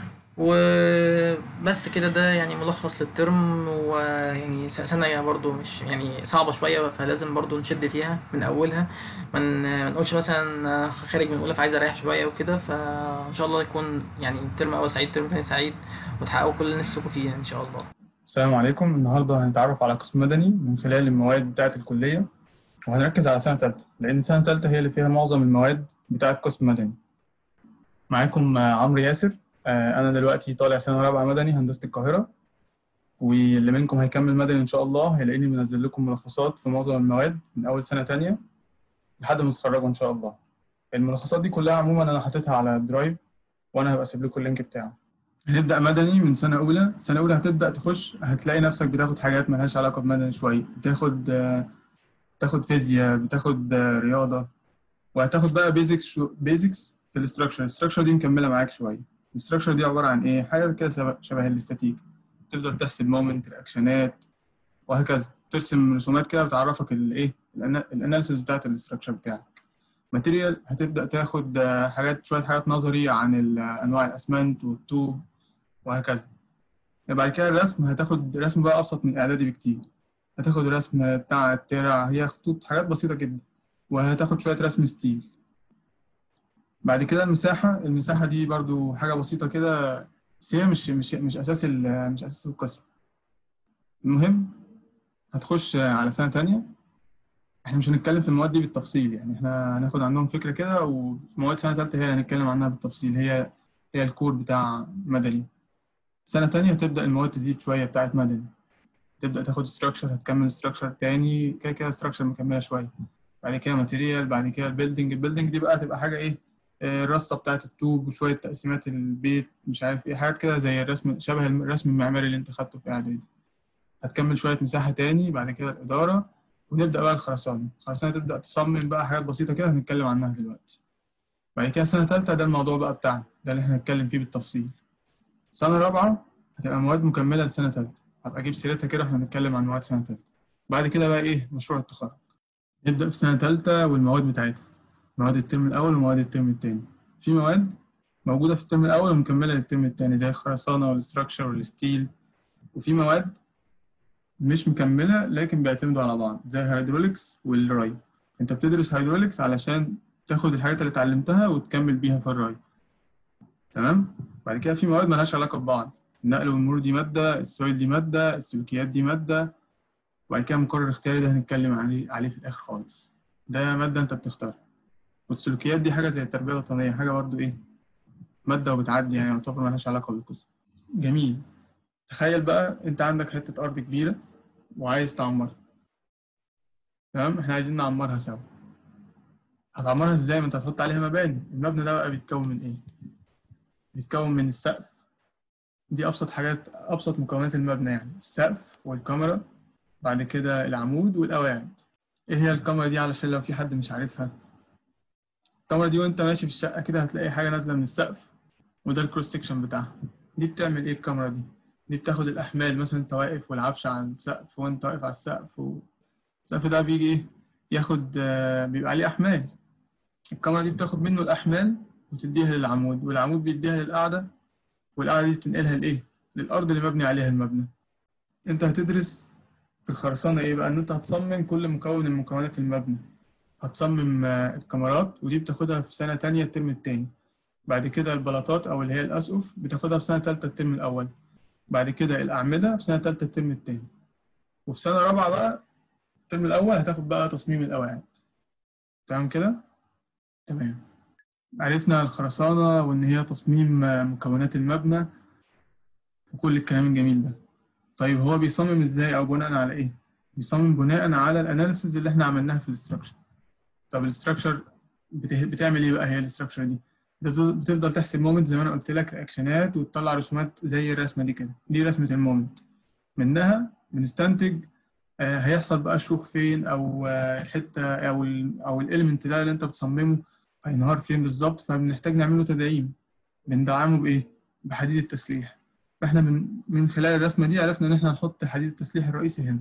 وبس كده ده يعني ملخص للترم ويعني س- سنة برضو مش يعني صعبة شوية فلازم برضو نشد فيها من أولها ما ن- ما نقولش مثلا خارج من أولى فعايز أريح شوية وكده فإن شاء الله يكون يعني ترم أول سعيد ترم تاني سعيد وتحققوا كل اللي نفسكم فيه إن شاء الله السلام عليكم النهارده هنتعرف على قسم مدني من خلال المواد بتاعة الكلية وهنركز على سنة تالتة لأن سنة تالتة هي اللي فيها معظم المواد بتاعة قسم مدني معاكم آه، عمرو ياسر آه، أنا دلوقتي طالع سنة رابعة مدني هندسة القاهرة واللي منكم هيكمل مدني إن شاء الله هيلاقيني منزل لكم ملخصات في معظم المواد من أول سنة تانية لحد ما تتخرجوا إن شاء الله الملخصات دي كلها عموما أنا حاططها على الدرايف وأنا هبقى أسيب لكم اللينك بتاعه هنبدأ مدني من سنة أولى سنة أولى هتبدأ تخش هتلاقي نفسك بتاخد حاجات ملهاش علاقة بمدني شوية بتاخد آه، بتاخد فيزياء بتاخد آه، رياضة وهتاخد بقى بيزكس بيزكس في الاستراكشر الاستراكشر دي مكملة معاك شوية الاستراكشر دي عبارة عن إيه؟ حاجة كده شبه, شبه الاستاتيك تفضل تحسب مومنت رياكشنات وهكذا ترسم رسومات كده بتعرفك الايه الاناليسيس بتاعت الاستراكشر بتاعك ماتيريال هتبدأ تاخد آه، حاجات شوية حاجات نظري عن ال- أنواع الأسمنت والطوب وهكذا بعد كده الرسم هتاخد رسم بقى أبسط من إعدادي بكتير هتاخد رسم بتاع الترع هي خطوط حاجات بسيطة جدا وهتاخد شوية رسم ستيل بعد كده المساحة المساحة دي برضو حاجة بسيطة كده بس هي مش مش مش أساس ال- مش أساس القسم المهم هتخش على سنة تانية احنا مش هنتكلم في المواد دي بالتفصيل يعني احنا هناخد عنهم فكرة كده ومواد سنة تالتة هي اللي هنتكلم عنها بالتفصيل هي هي الكور بتاع مدني سنة تانية هتبدأ المواد تزيد شوية بتاعت مدني تبدأ تاخد structure هتكمل structure تاني كده كده structure مكملة شوية بعد كده ماتيريال بعد كده البيلدينج البيلدينج دي بقى تبقى حاجة ايه آه، الرصة بتاعت الطوب وشوية تقسيمات البيت مش عارف ايه حاجات كده زي الرسم شبه الرسم المعماري اللي انت خدته في إعدادي هتكمل شوية مساحة تاني بعد كده الإدارة ونبدأ بقى الخرسانة الخرسانة تبدأ تصمم بقى حاجات بسيطة كده هنتكلم عنها دلوقتي بعد كده سنة تالتة ده الموضوع بقى بتاعنا ده اللي احنا هنتكلم فيه بالتفصيل سنة رابعة هتبقى مواد مكملة لسنة تالتة هبقى أجيب سيرتها كده واحنا هنتكلم عن مواد سنة تالتة بعد كده بقى إيه مشروع التخرج نبدأ في سنة تالتة والمواد بتاعتها مواد الترم الأول ومواد الترم التاني في مواد موجودة في الترم الأول ومكملة للترم التاني زي الخرسانة والستراكشر والستيل وفي مواد مش مكملة لكن بيعتمدوا على بعض زي الهيدروليكس والراي انت بتدرس هيدروليكس علشان تاخد الحاجات اللي اتعلمتها وتكمل بيها في الراي تمام بعد كده في مواد ملهاش علاقة ببعض النقل والمرور دي مادة السويل دي مادة السلوكيات دي مادة وبعد كده مقرر اختياري ده هنتكلم عليه عليه في الآخر خالص ده مادة انت بتختارها والسلوكيات دي حاجة زي التربية الوطنية حاجة برضو ايه مادة وبتعدي يعني يعتبر ملهاش علاقة بالقسم جميل تخيل بقى انت عندك حتة أرض كبيرة وعايز تعمرها تمام احنا عايزين نعمرها سوا هتعمرها ازاي ما انت هتحط عليها مباني المبنى ده بقى بيتكون من ايه بيتكون من السقف دي ابسط حاجات ابسط مكونات المبنى يعني السقف والكاميرا بعد كده العمود والقواعد ايه هي الكاميرا دي علشان لو في حد مش عارفها الكاميرا دي وانت ماشي في الشقة كده هتلاقي حاجة نازلة من السقف وده الكروس سكشن بتاعها دي بتعمل ايه الكاميرا دي دي بتاخد الأحمال مثلا أنت واقف والعفش على السقف وأنت واقف على السقف والسقف ده بيجي إيه ياخد آه، بيبقى عليه أحمال الكاميرا دي بتاخد منه الأحمال وتديها للعمود والعمود بيديها للقاعدة والقاعدة دي بتنقلها لإيه؟ للأرض اللي مبني عليها المبنى أنت هتدرس في الخرسانة إيه بقى؟ إن أنت هتصمم كل مكون من مكونات المبنى هتصمم آه، الكاميرات ودي بتاخدها في سنة تانية الترم التاني بعد كده البلاطات أو اللي هي الأسقف بتاخدها في سنة تالتة الترم الأول بعد كده الأعمدة في سنة تالتة الترم التاني وفي سنة رابعة بقى الترم الأول هتاخد بقى تصميم القواعد تمام كده؟ تمام عرفنا الخرسانة وإن هي تصميم آه، مكونات المبنى وكل الكلام الجميل ده طيب هو بيصمم إزاي أو بناء على إيه؟ بيصمم بناء على الأناليسيز اللي إحنا عملناها في الاستراكشر طب الاستراكشر بتعمل إيه بقى هي الاستراكشر دي؟ بتفضل بتفضل تحسب مومنت زي ما انا قلت لك رياكشنات وتطلع رسومات زي الرسمه دي كده دي رسمه المومنت منها بنستنتج آه، هيحصل بقى شروخ فين او آه، الحته او ال او الاليمنت ده اللي انت بتصممه هينهار فين بالظبط فبنحتاج نعمل له تدعيم بندعمه بايه بحديد التسليح فاحنا من من خلال الرسمه دي عرفنا ان احنا نحط حديد التسليح الرئيسي هنا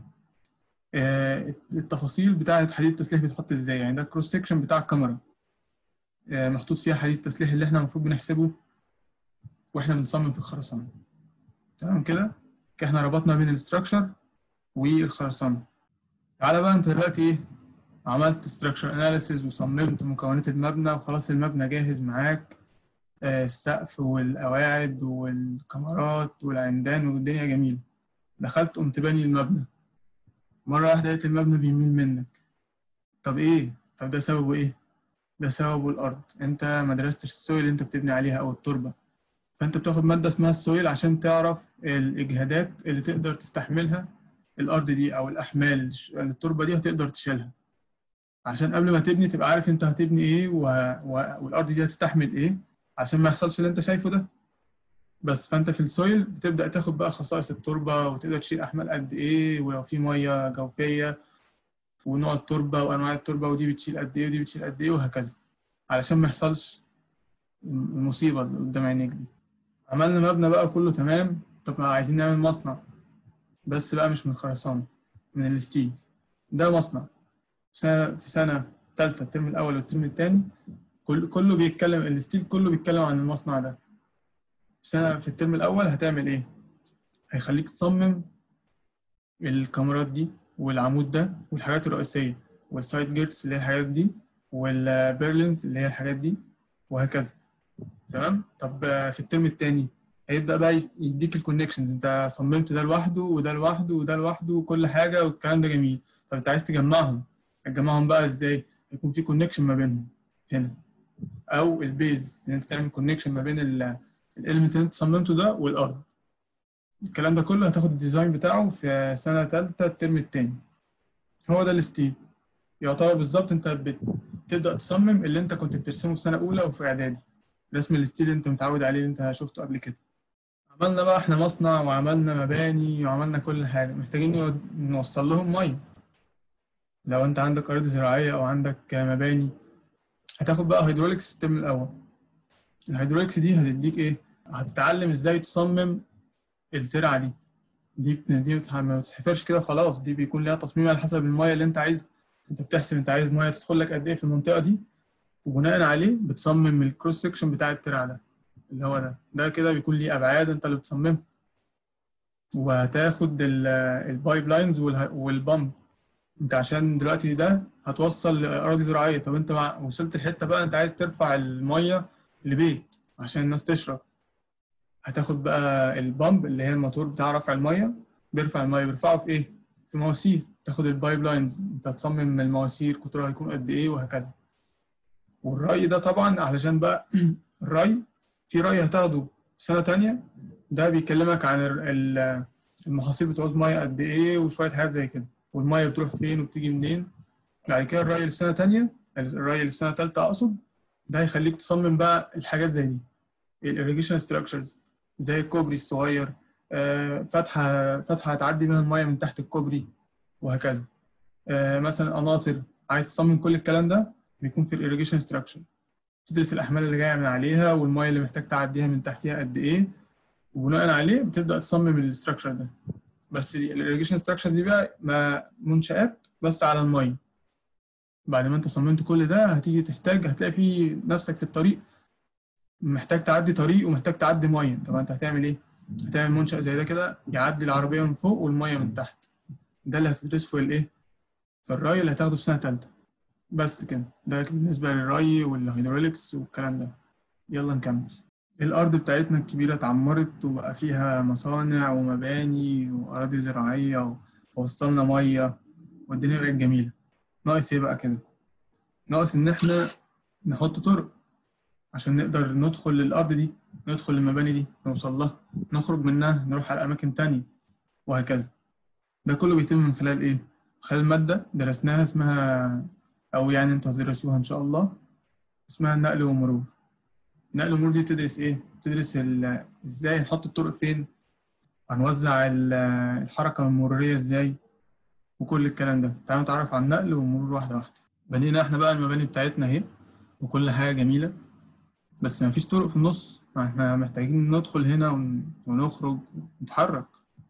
آه، التفاصيل بتاعه حديد التسليح بيتحط ازاي يعني ده الكروس سيكشن بتاع الكاميرا آه، محطوط فيها حديد التسليح اللي احنا المفروض بنحسبه واحنا بنصمم في الخرسانة تمام كده كده احنا ربطنا بين الاستراكشر والخرسانة تعالى بقى انت دلوقتي ايه عملت structure analysis وصممت مكونات المبنى وخلاص المبنى جاهز معاك آه، السقف والقواعد والكمرات والعمدان والدنيا جميلة دخلت قمت باني المبنى مرة واحدة لقيت المبنى بيميل منك طب ايه طب ده سببه ايه ده سببه الأرض أنت ما درستش السويل اللي أنت بتبني عليها أو التربة فأنت بتاخد مادة اسمها السويل عشان تعرف الإجهادات اللي تقدر تستحملها الأرض دي أو الأحمال اللي التربة دي هتقدر تشيلها عشان قبل ما تبني تبقى عارف أنت هتبني إيه و... و... والأرض دي هتستحمل إيه عشان ما يحصلش اللي أنت شايفه ده بس فأنت في السويل بتبدأ تاخد بقى خصائص التربة وتقدر تشيل أحمال قد إيه ولو في مية جوفية ونوع التربة وأنواع التربة ودي بتشيل قد إيه ودي بتشيل قد إيه وهكذا علشان ما يحصلش المصيبة اللي قدام عينيك دي عملنا مبنى بقى كله تمام طب عايزين نعمل مصنع بس بقى مش من الخرسانة من الستيل ده مصنع سنة في سنة تالتة الترم الأول والترم التاني كل كله بيتكلم الستيل كله بيتكلم عن المصنع ده سنة في الترم الأول هتعمل إيه؟ هيخليك تصمم الكاميرات دي والعمود ده والحاجات الرئيسية والسايد جيرتس اللي هي الحاجات دي والبيرلينز اللي هي الحاجات دي وهكذا تمام طب آه، في الترم التاني هيبدأ بقى يديك الكونكشنز انت صممت ده لوحده وده لوحده وده لوحده وكل حاجة والكلام ده جميل طب انت عايز تجمعهم هتجمعهم بقى ازاي؟ يكون في كونكشن ما بينهم هنا او البيز ان انت تعمل كونكشن ما بين الاليمنت اللي انت صممته ده والارض الكلام ده كله هتاخد الديزاين بتاعه في سنة تالتة الترم التاني هو ده الستيل يعتبر بالظبط انت بتبدأ تصمم اللي انت كنت بترسمه في سنة أولى وفي إعدادي رسم الستيل اللي انت متعود عليه اللي انت شفته قبل كده عملنا بقى احنا مصنع وعملنا مباني وعملنا كل حاجة محتاجين يود- نوصل لهم مية لو انت عندك أراضي زراعية أو عندك مباني هتاخد بقى هيدروليكس في الترم الأول الهيدروليكس دي هتديك ايه؟ هتتعلم ازاي تصمم الترعة دي دي دي بتح- ما بتتحفرش كده خلاص دي بيكون ليها تصميم على حسب المية اللي انت عايزها انت بتحسب انت عايز مية تدخل لك قد ايه في المنطقة دي وبناء عليه بتصمم الكروس سكشن بتاع الترعة ده اللي هو ده ده كده بيكون ليه ابعاد انت اللي بتصممها وهتاخد ال- البايب لاينز والها- والبامب انت عشان دلوقتي ده هتوصل لاراضي زراعيه طب انت مع وصلت الحته بقى انت عايز ترفع الميه لبيت عشان الناس تشرب هتاخد بقى البامب اللي هي الموتور بتاع رفع الميه بيرفع الميه بيرفعه في ايه في مواسير تاخد البايب لاينز انت تصمم المواسير قطرها هيكون قد ايه وهكذا والري ده طبعا علشان بقى الري في ري هتاخده في سنه تانية ده بيكلمك عن ال- ال- المحاصيل بتعوز ميه قد ايه وشويه حاجات زي كده والميه بتروح فين وبتيجي منين بعد كده الري اللي في سنه تانية الري اللي في سنه تالتة اقصد ده هيخليك تصمم بقى الحاجات زي دي الirrigation structures زي الكوبري الصغير آه، فتحه فتحه هتعدي منها الميه من تحت الكوبري وهكذا آه، مثلا قناطر عايز تصمم كل الكلام ده بيكون في الirrigation structure تدرس الاحمال اللي جايه من عليها والميه اللي محتاج تعديها من تحتها قد ايه وبناء عليه بتبدا تصمم الاستراكشر ده بس الirrigation structures دي بقى ما منشآت بس على الميه بعد ما انت صممت كل ده هتيجي تحتاج هتلاقي في نفسك في الطريق محتاج تعدي طريق ومحتاج تعدي ميه طب انت هتعمل ايه؟ هتعمل منشأ زي ده كده يعدي العربية من فوق والميه من تحت ده اللي هتدرسه في الايه؟ في الري اللي هتاخده في سنة تالتة بس كده ده بالنسبة للري والهيدروليكس والكلام ده يلا نكمل الأرض بتاعتنا الكبيرة اتعمرت وبقى فيها مصانع ومباني وأراضي زراعية ووصلنا مية والدنيا بقت جميلة ناقص ايه بقى كده؟ ناقص إن احنا نحط طرق عشان نقدر ندخل الأرض دي ندخل المباني دي نوصل لها نخرج منها نروح على أماكن تانية وهكذا ده كله بيتم من خلال إيه؟ خلال مادة درسناها اسمها أو يعني أنتوا هتدرسوها إن شاء الله اسمها النقل ومرور النقل والمرور دي بتدرس إيه؟ بتدرس ال- إزاي نحط الطرق فين هنوزع ال- الحركة المرورية إزاي وكل الكلام ده تعالوا نتعرف على النقل والمرور واحدة واحدة بنينا إحنا بقى المباني بتاعتنا أهي وكل حاجة جميلة بس مفيش طرق في النص ما احنا محتاجين ندخل هنا ون- ونخرج ونتحرك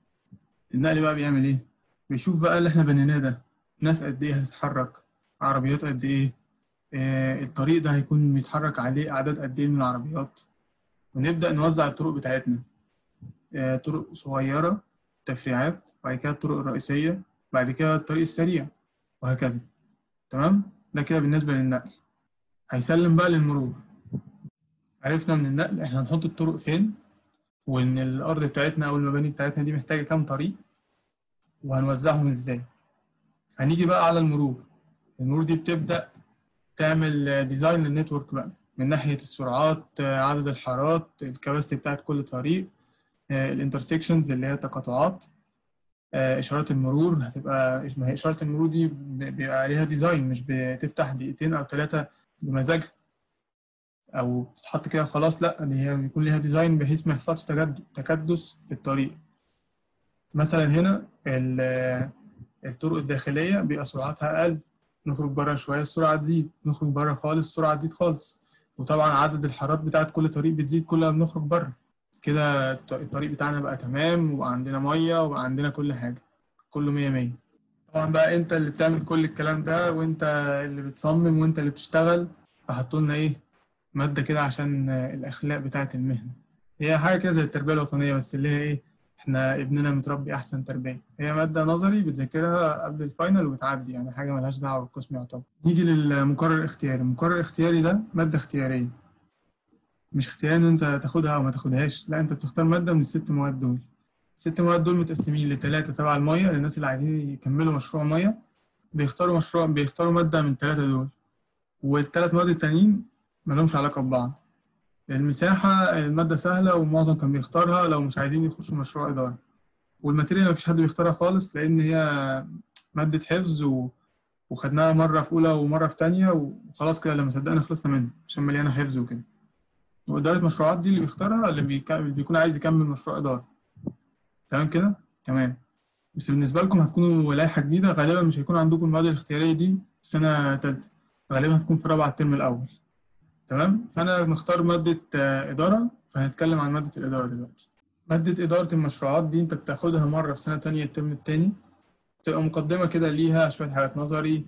النقل بقى بيعمل ايه بيشوف بقى اللي احنا بنيناه ده ناس قد ايه هتتحرك عربيات قد ايه آه الطريق ده هيكون بيتحرك عليه اعداد قد ايه من العربيات ونبدأ نوزع الطرق بتاعتنا آه طرق صغيرة تفريعات بعد كده الطرق الرئيسية بعد كده الطريق السريع وهكذا تمام ده كده بالنسبة للنقل هيسلم بقى للمرور عرفنا من النقل احنا هنحط الطرق فين وان الارض بتاعتنا او المباني بتاعتنا دي محتاجه كام طريق وهنوزعهم ازاي هنيجي بقى على المرور المرور دي بتبدا تعمل ديزاين للنتورك بقى من ناحيه السرعات عدد الحارات الكباستي بتاعت كل طريق الانترسكشنز اللي هي التقاطعات اشارات المرور هتبقى ما هي اشاره المرور دي بيبقى عليها ديزاين مش بتفتح دقيقتين او ثلاثه بمزاجها او بتتحط كده خلاص لا دي هي بيكون ليها ديزاين بحيث ما يحصلش تجد- تكدس في الطريق مثلا هنا ال- الطرق الداخليه بيبقى سرعتها اقل نخرج بره شويه السرعه تزيد نخرج بره خالص السرعه تزيد خالص وطبعا عدد الحارات بتاعت كل طريق بتزيد كل ما بنخرج بره كده الط- الطريق بتاعنا بقى تمام وبقى عندنا ميه وبقى عندنا كل حاجه كله مية مية طبعا بقى انت اللي بتعمل كل الكلام ده وانت اللي بتصمم وانت اللي بتشتغل فحطوا لنا ايه مادة كده عشان الأخلاق بتاعة المهنة هي حاجة كده زي التربية الوطنية بس اللي هي ايه احنا ابننا متربي أحسن تربية هي مادة نظري بتذاكرها قبل الفاينل وبتعدي يعني حاجة ملهاش دعوة بالقسم يعتبر نيجي للمقرر الاختياري المقرر الاختياري ده مادة اختيارية مش اختياري ان انت تاخدها او ما تاخدهاش لا انت بتختار مادة من الست مواد دول الست مواد دول متقسمين لثلاثة تبع المية للناس اللي عايزين يكملوا مشروع مية بيختاروا مشروع بيختاروا مادة من الثلاثة دول والثلاث مواد التانيين ملهمش علاقة ببعض المساحة المادة سهلة ومعظم كان بيختارها لو مش عايزين يخشوا مشروع إدارة والماتيريال مفيش حد بيختارها خالص لأن هي مادة حفظ و... وخدناها مرة في أولى ومرة في تانية وخلاص كده لما صدقنا خلصنا منها عشان مليانة حفظ وكده وإدارة مشروعات دي اللي بيختارها اللي, بيك... اللي بيكون عايز يكمل مشروع إدارة تمام كده؟ تمام بس بالنسبة لكم هتكونوا لائحة جديدة غالبا مش هيكون عندكم المواد الاختيارية دي في سنة تالتة غالبا هتكون في رابعة الترم الأول تمام فأنا مختار مادة إدارة فهنتكلم عن مادة الإدارة دلوقتي مادة إدارة المشروعات دي أنت بتاخدها مرة في سنة تانية الترم التاني بتبقى مقدمة كده ليها شوية حاجات نظري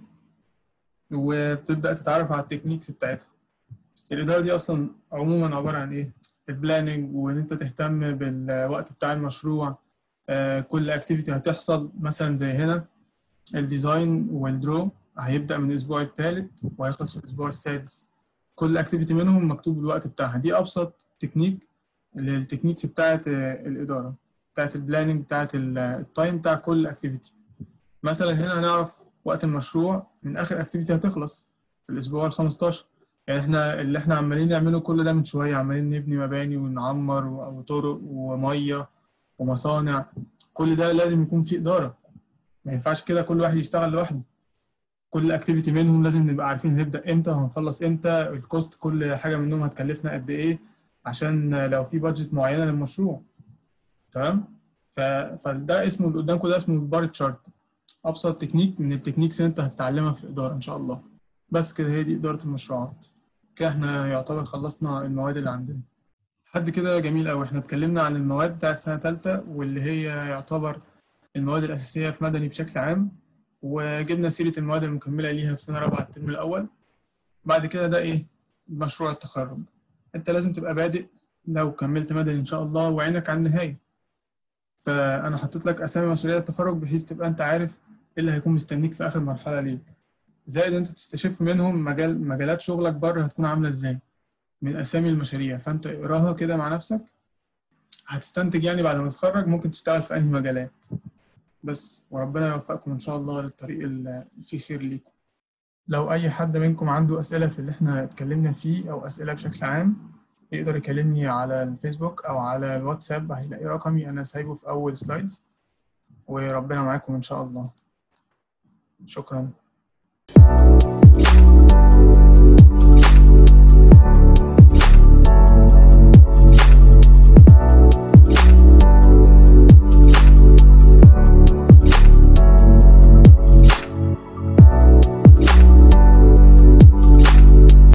وبتبدأ تتعرف على التكنيكس بتاعتها الإدارة دي أصلا عموما عبارة عن إيه؟ البلاننج وإن أنت تهتم بالوقت بتاع المشروع آه كل اكتيفيتي هتحصل مثلا زي هنا الديزاين والدرو هيبدأ من الأسبوع الثالث وهيخلص في الأسبوع السادس كل اكتيفيتي منهم مكتوب الوقت بتاعها دي أبسط تكنيك التكنيكس بتاعة الإدارة بتاعة البلاننج بتاعة التايم بتاع كل اكتيفيتي مثلا هنا هنعرف وقت المشروع من آخر اكتيفيتي هتخلص في الأسبوع ال 15 يعني احنا اللي احنا عمالين نعمله كل ده من شوية عمالين نبني مباني ونعمر وطرق ومية ومصانع كل ده لازم يكون فيه إدارة ما ينفعش كده كل واحد يشتغل لوحده كل اكتيفيتي منهم لازم نبقى عارفين هنبدأ امتى وهنخلص امتى الكوست كل حاجة منهم هتكلفنا قد ايه عشان لو في بادجت معينة للمشروع تمام ف... فده اسمه اللي قدامكم ده اسمه البار تشارت ابسط تكنيك من التكنيكس اللي انت هتتعلمها في الإدارة ان شاء الله بس كده هي دي إدارة المشروعات كده احنا يعتبر خلصنا المواد اللي عندنا لحد كده جميل قوي احنا اتكلمنا عن المواد بتاعت سنة تالتة واللي هي يعتبر المواد الأساسية في مدني بشكل عام وجبنا سيرة المواد المكملة ليها في سنة رابعة الترم الأول بعد كده ده إيه؟ مشروع التخرج أنت لازم تبقى بادئ لو كملت مدني إن شاء الله وعينك على النهاية فأنا حطيت لك أسامي مشاريع التخرج بحيث تبقى أنت عارف إيه اللي هيكون مستنيك في آخر مرحلة ليك زائد أنت تستشف منهم مجال مجالات شغلك بره هتكون عاملة إزاي من أسامي المشاريع فأنت اقراها كده مع نفسك هتستنتج يعني بعد ما تتخرج ممكن تشتغل في أنهي مجالات بس وربنا يوفقكم إن شاء الله للطريق اللي فيه خير ليكم لو أي حد منكم عنده أسئلة في اللي إحنا اتكلمنا فيه أو أسئلة بشكل عام يقدر يكلمني على الفيسبوك أو على الواتساب هيلاقي رقمي أنا سايبه في أول سلايدز وربنا معاكم إن شاء الله شكرا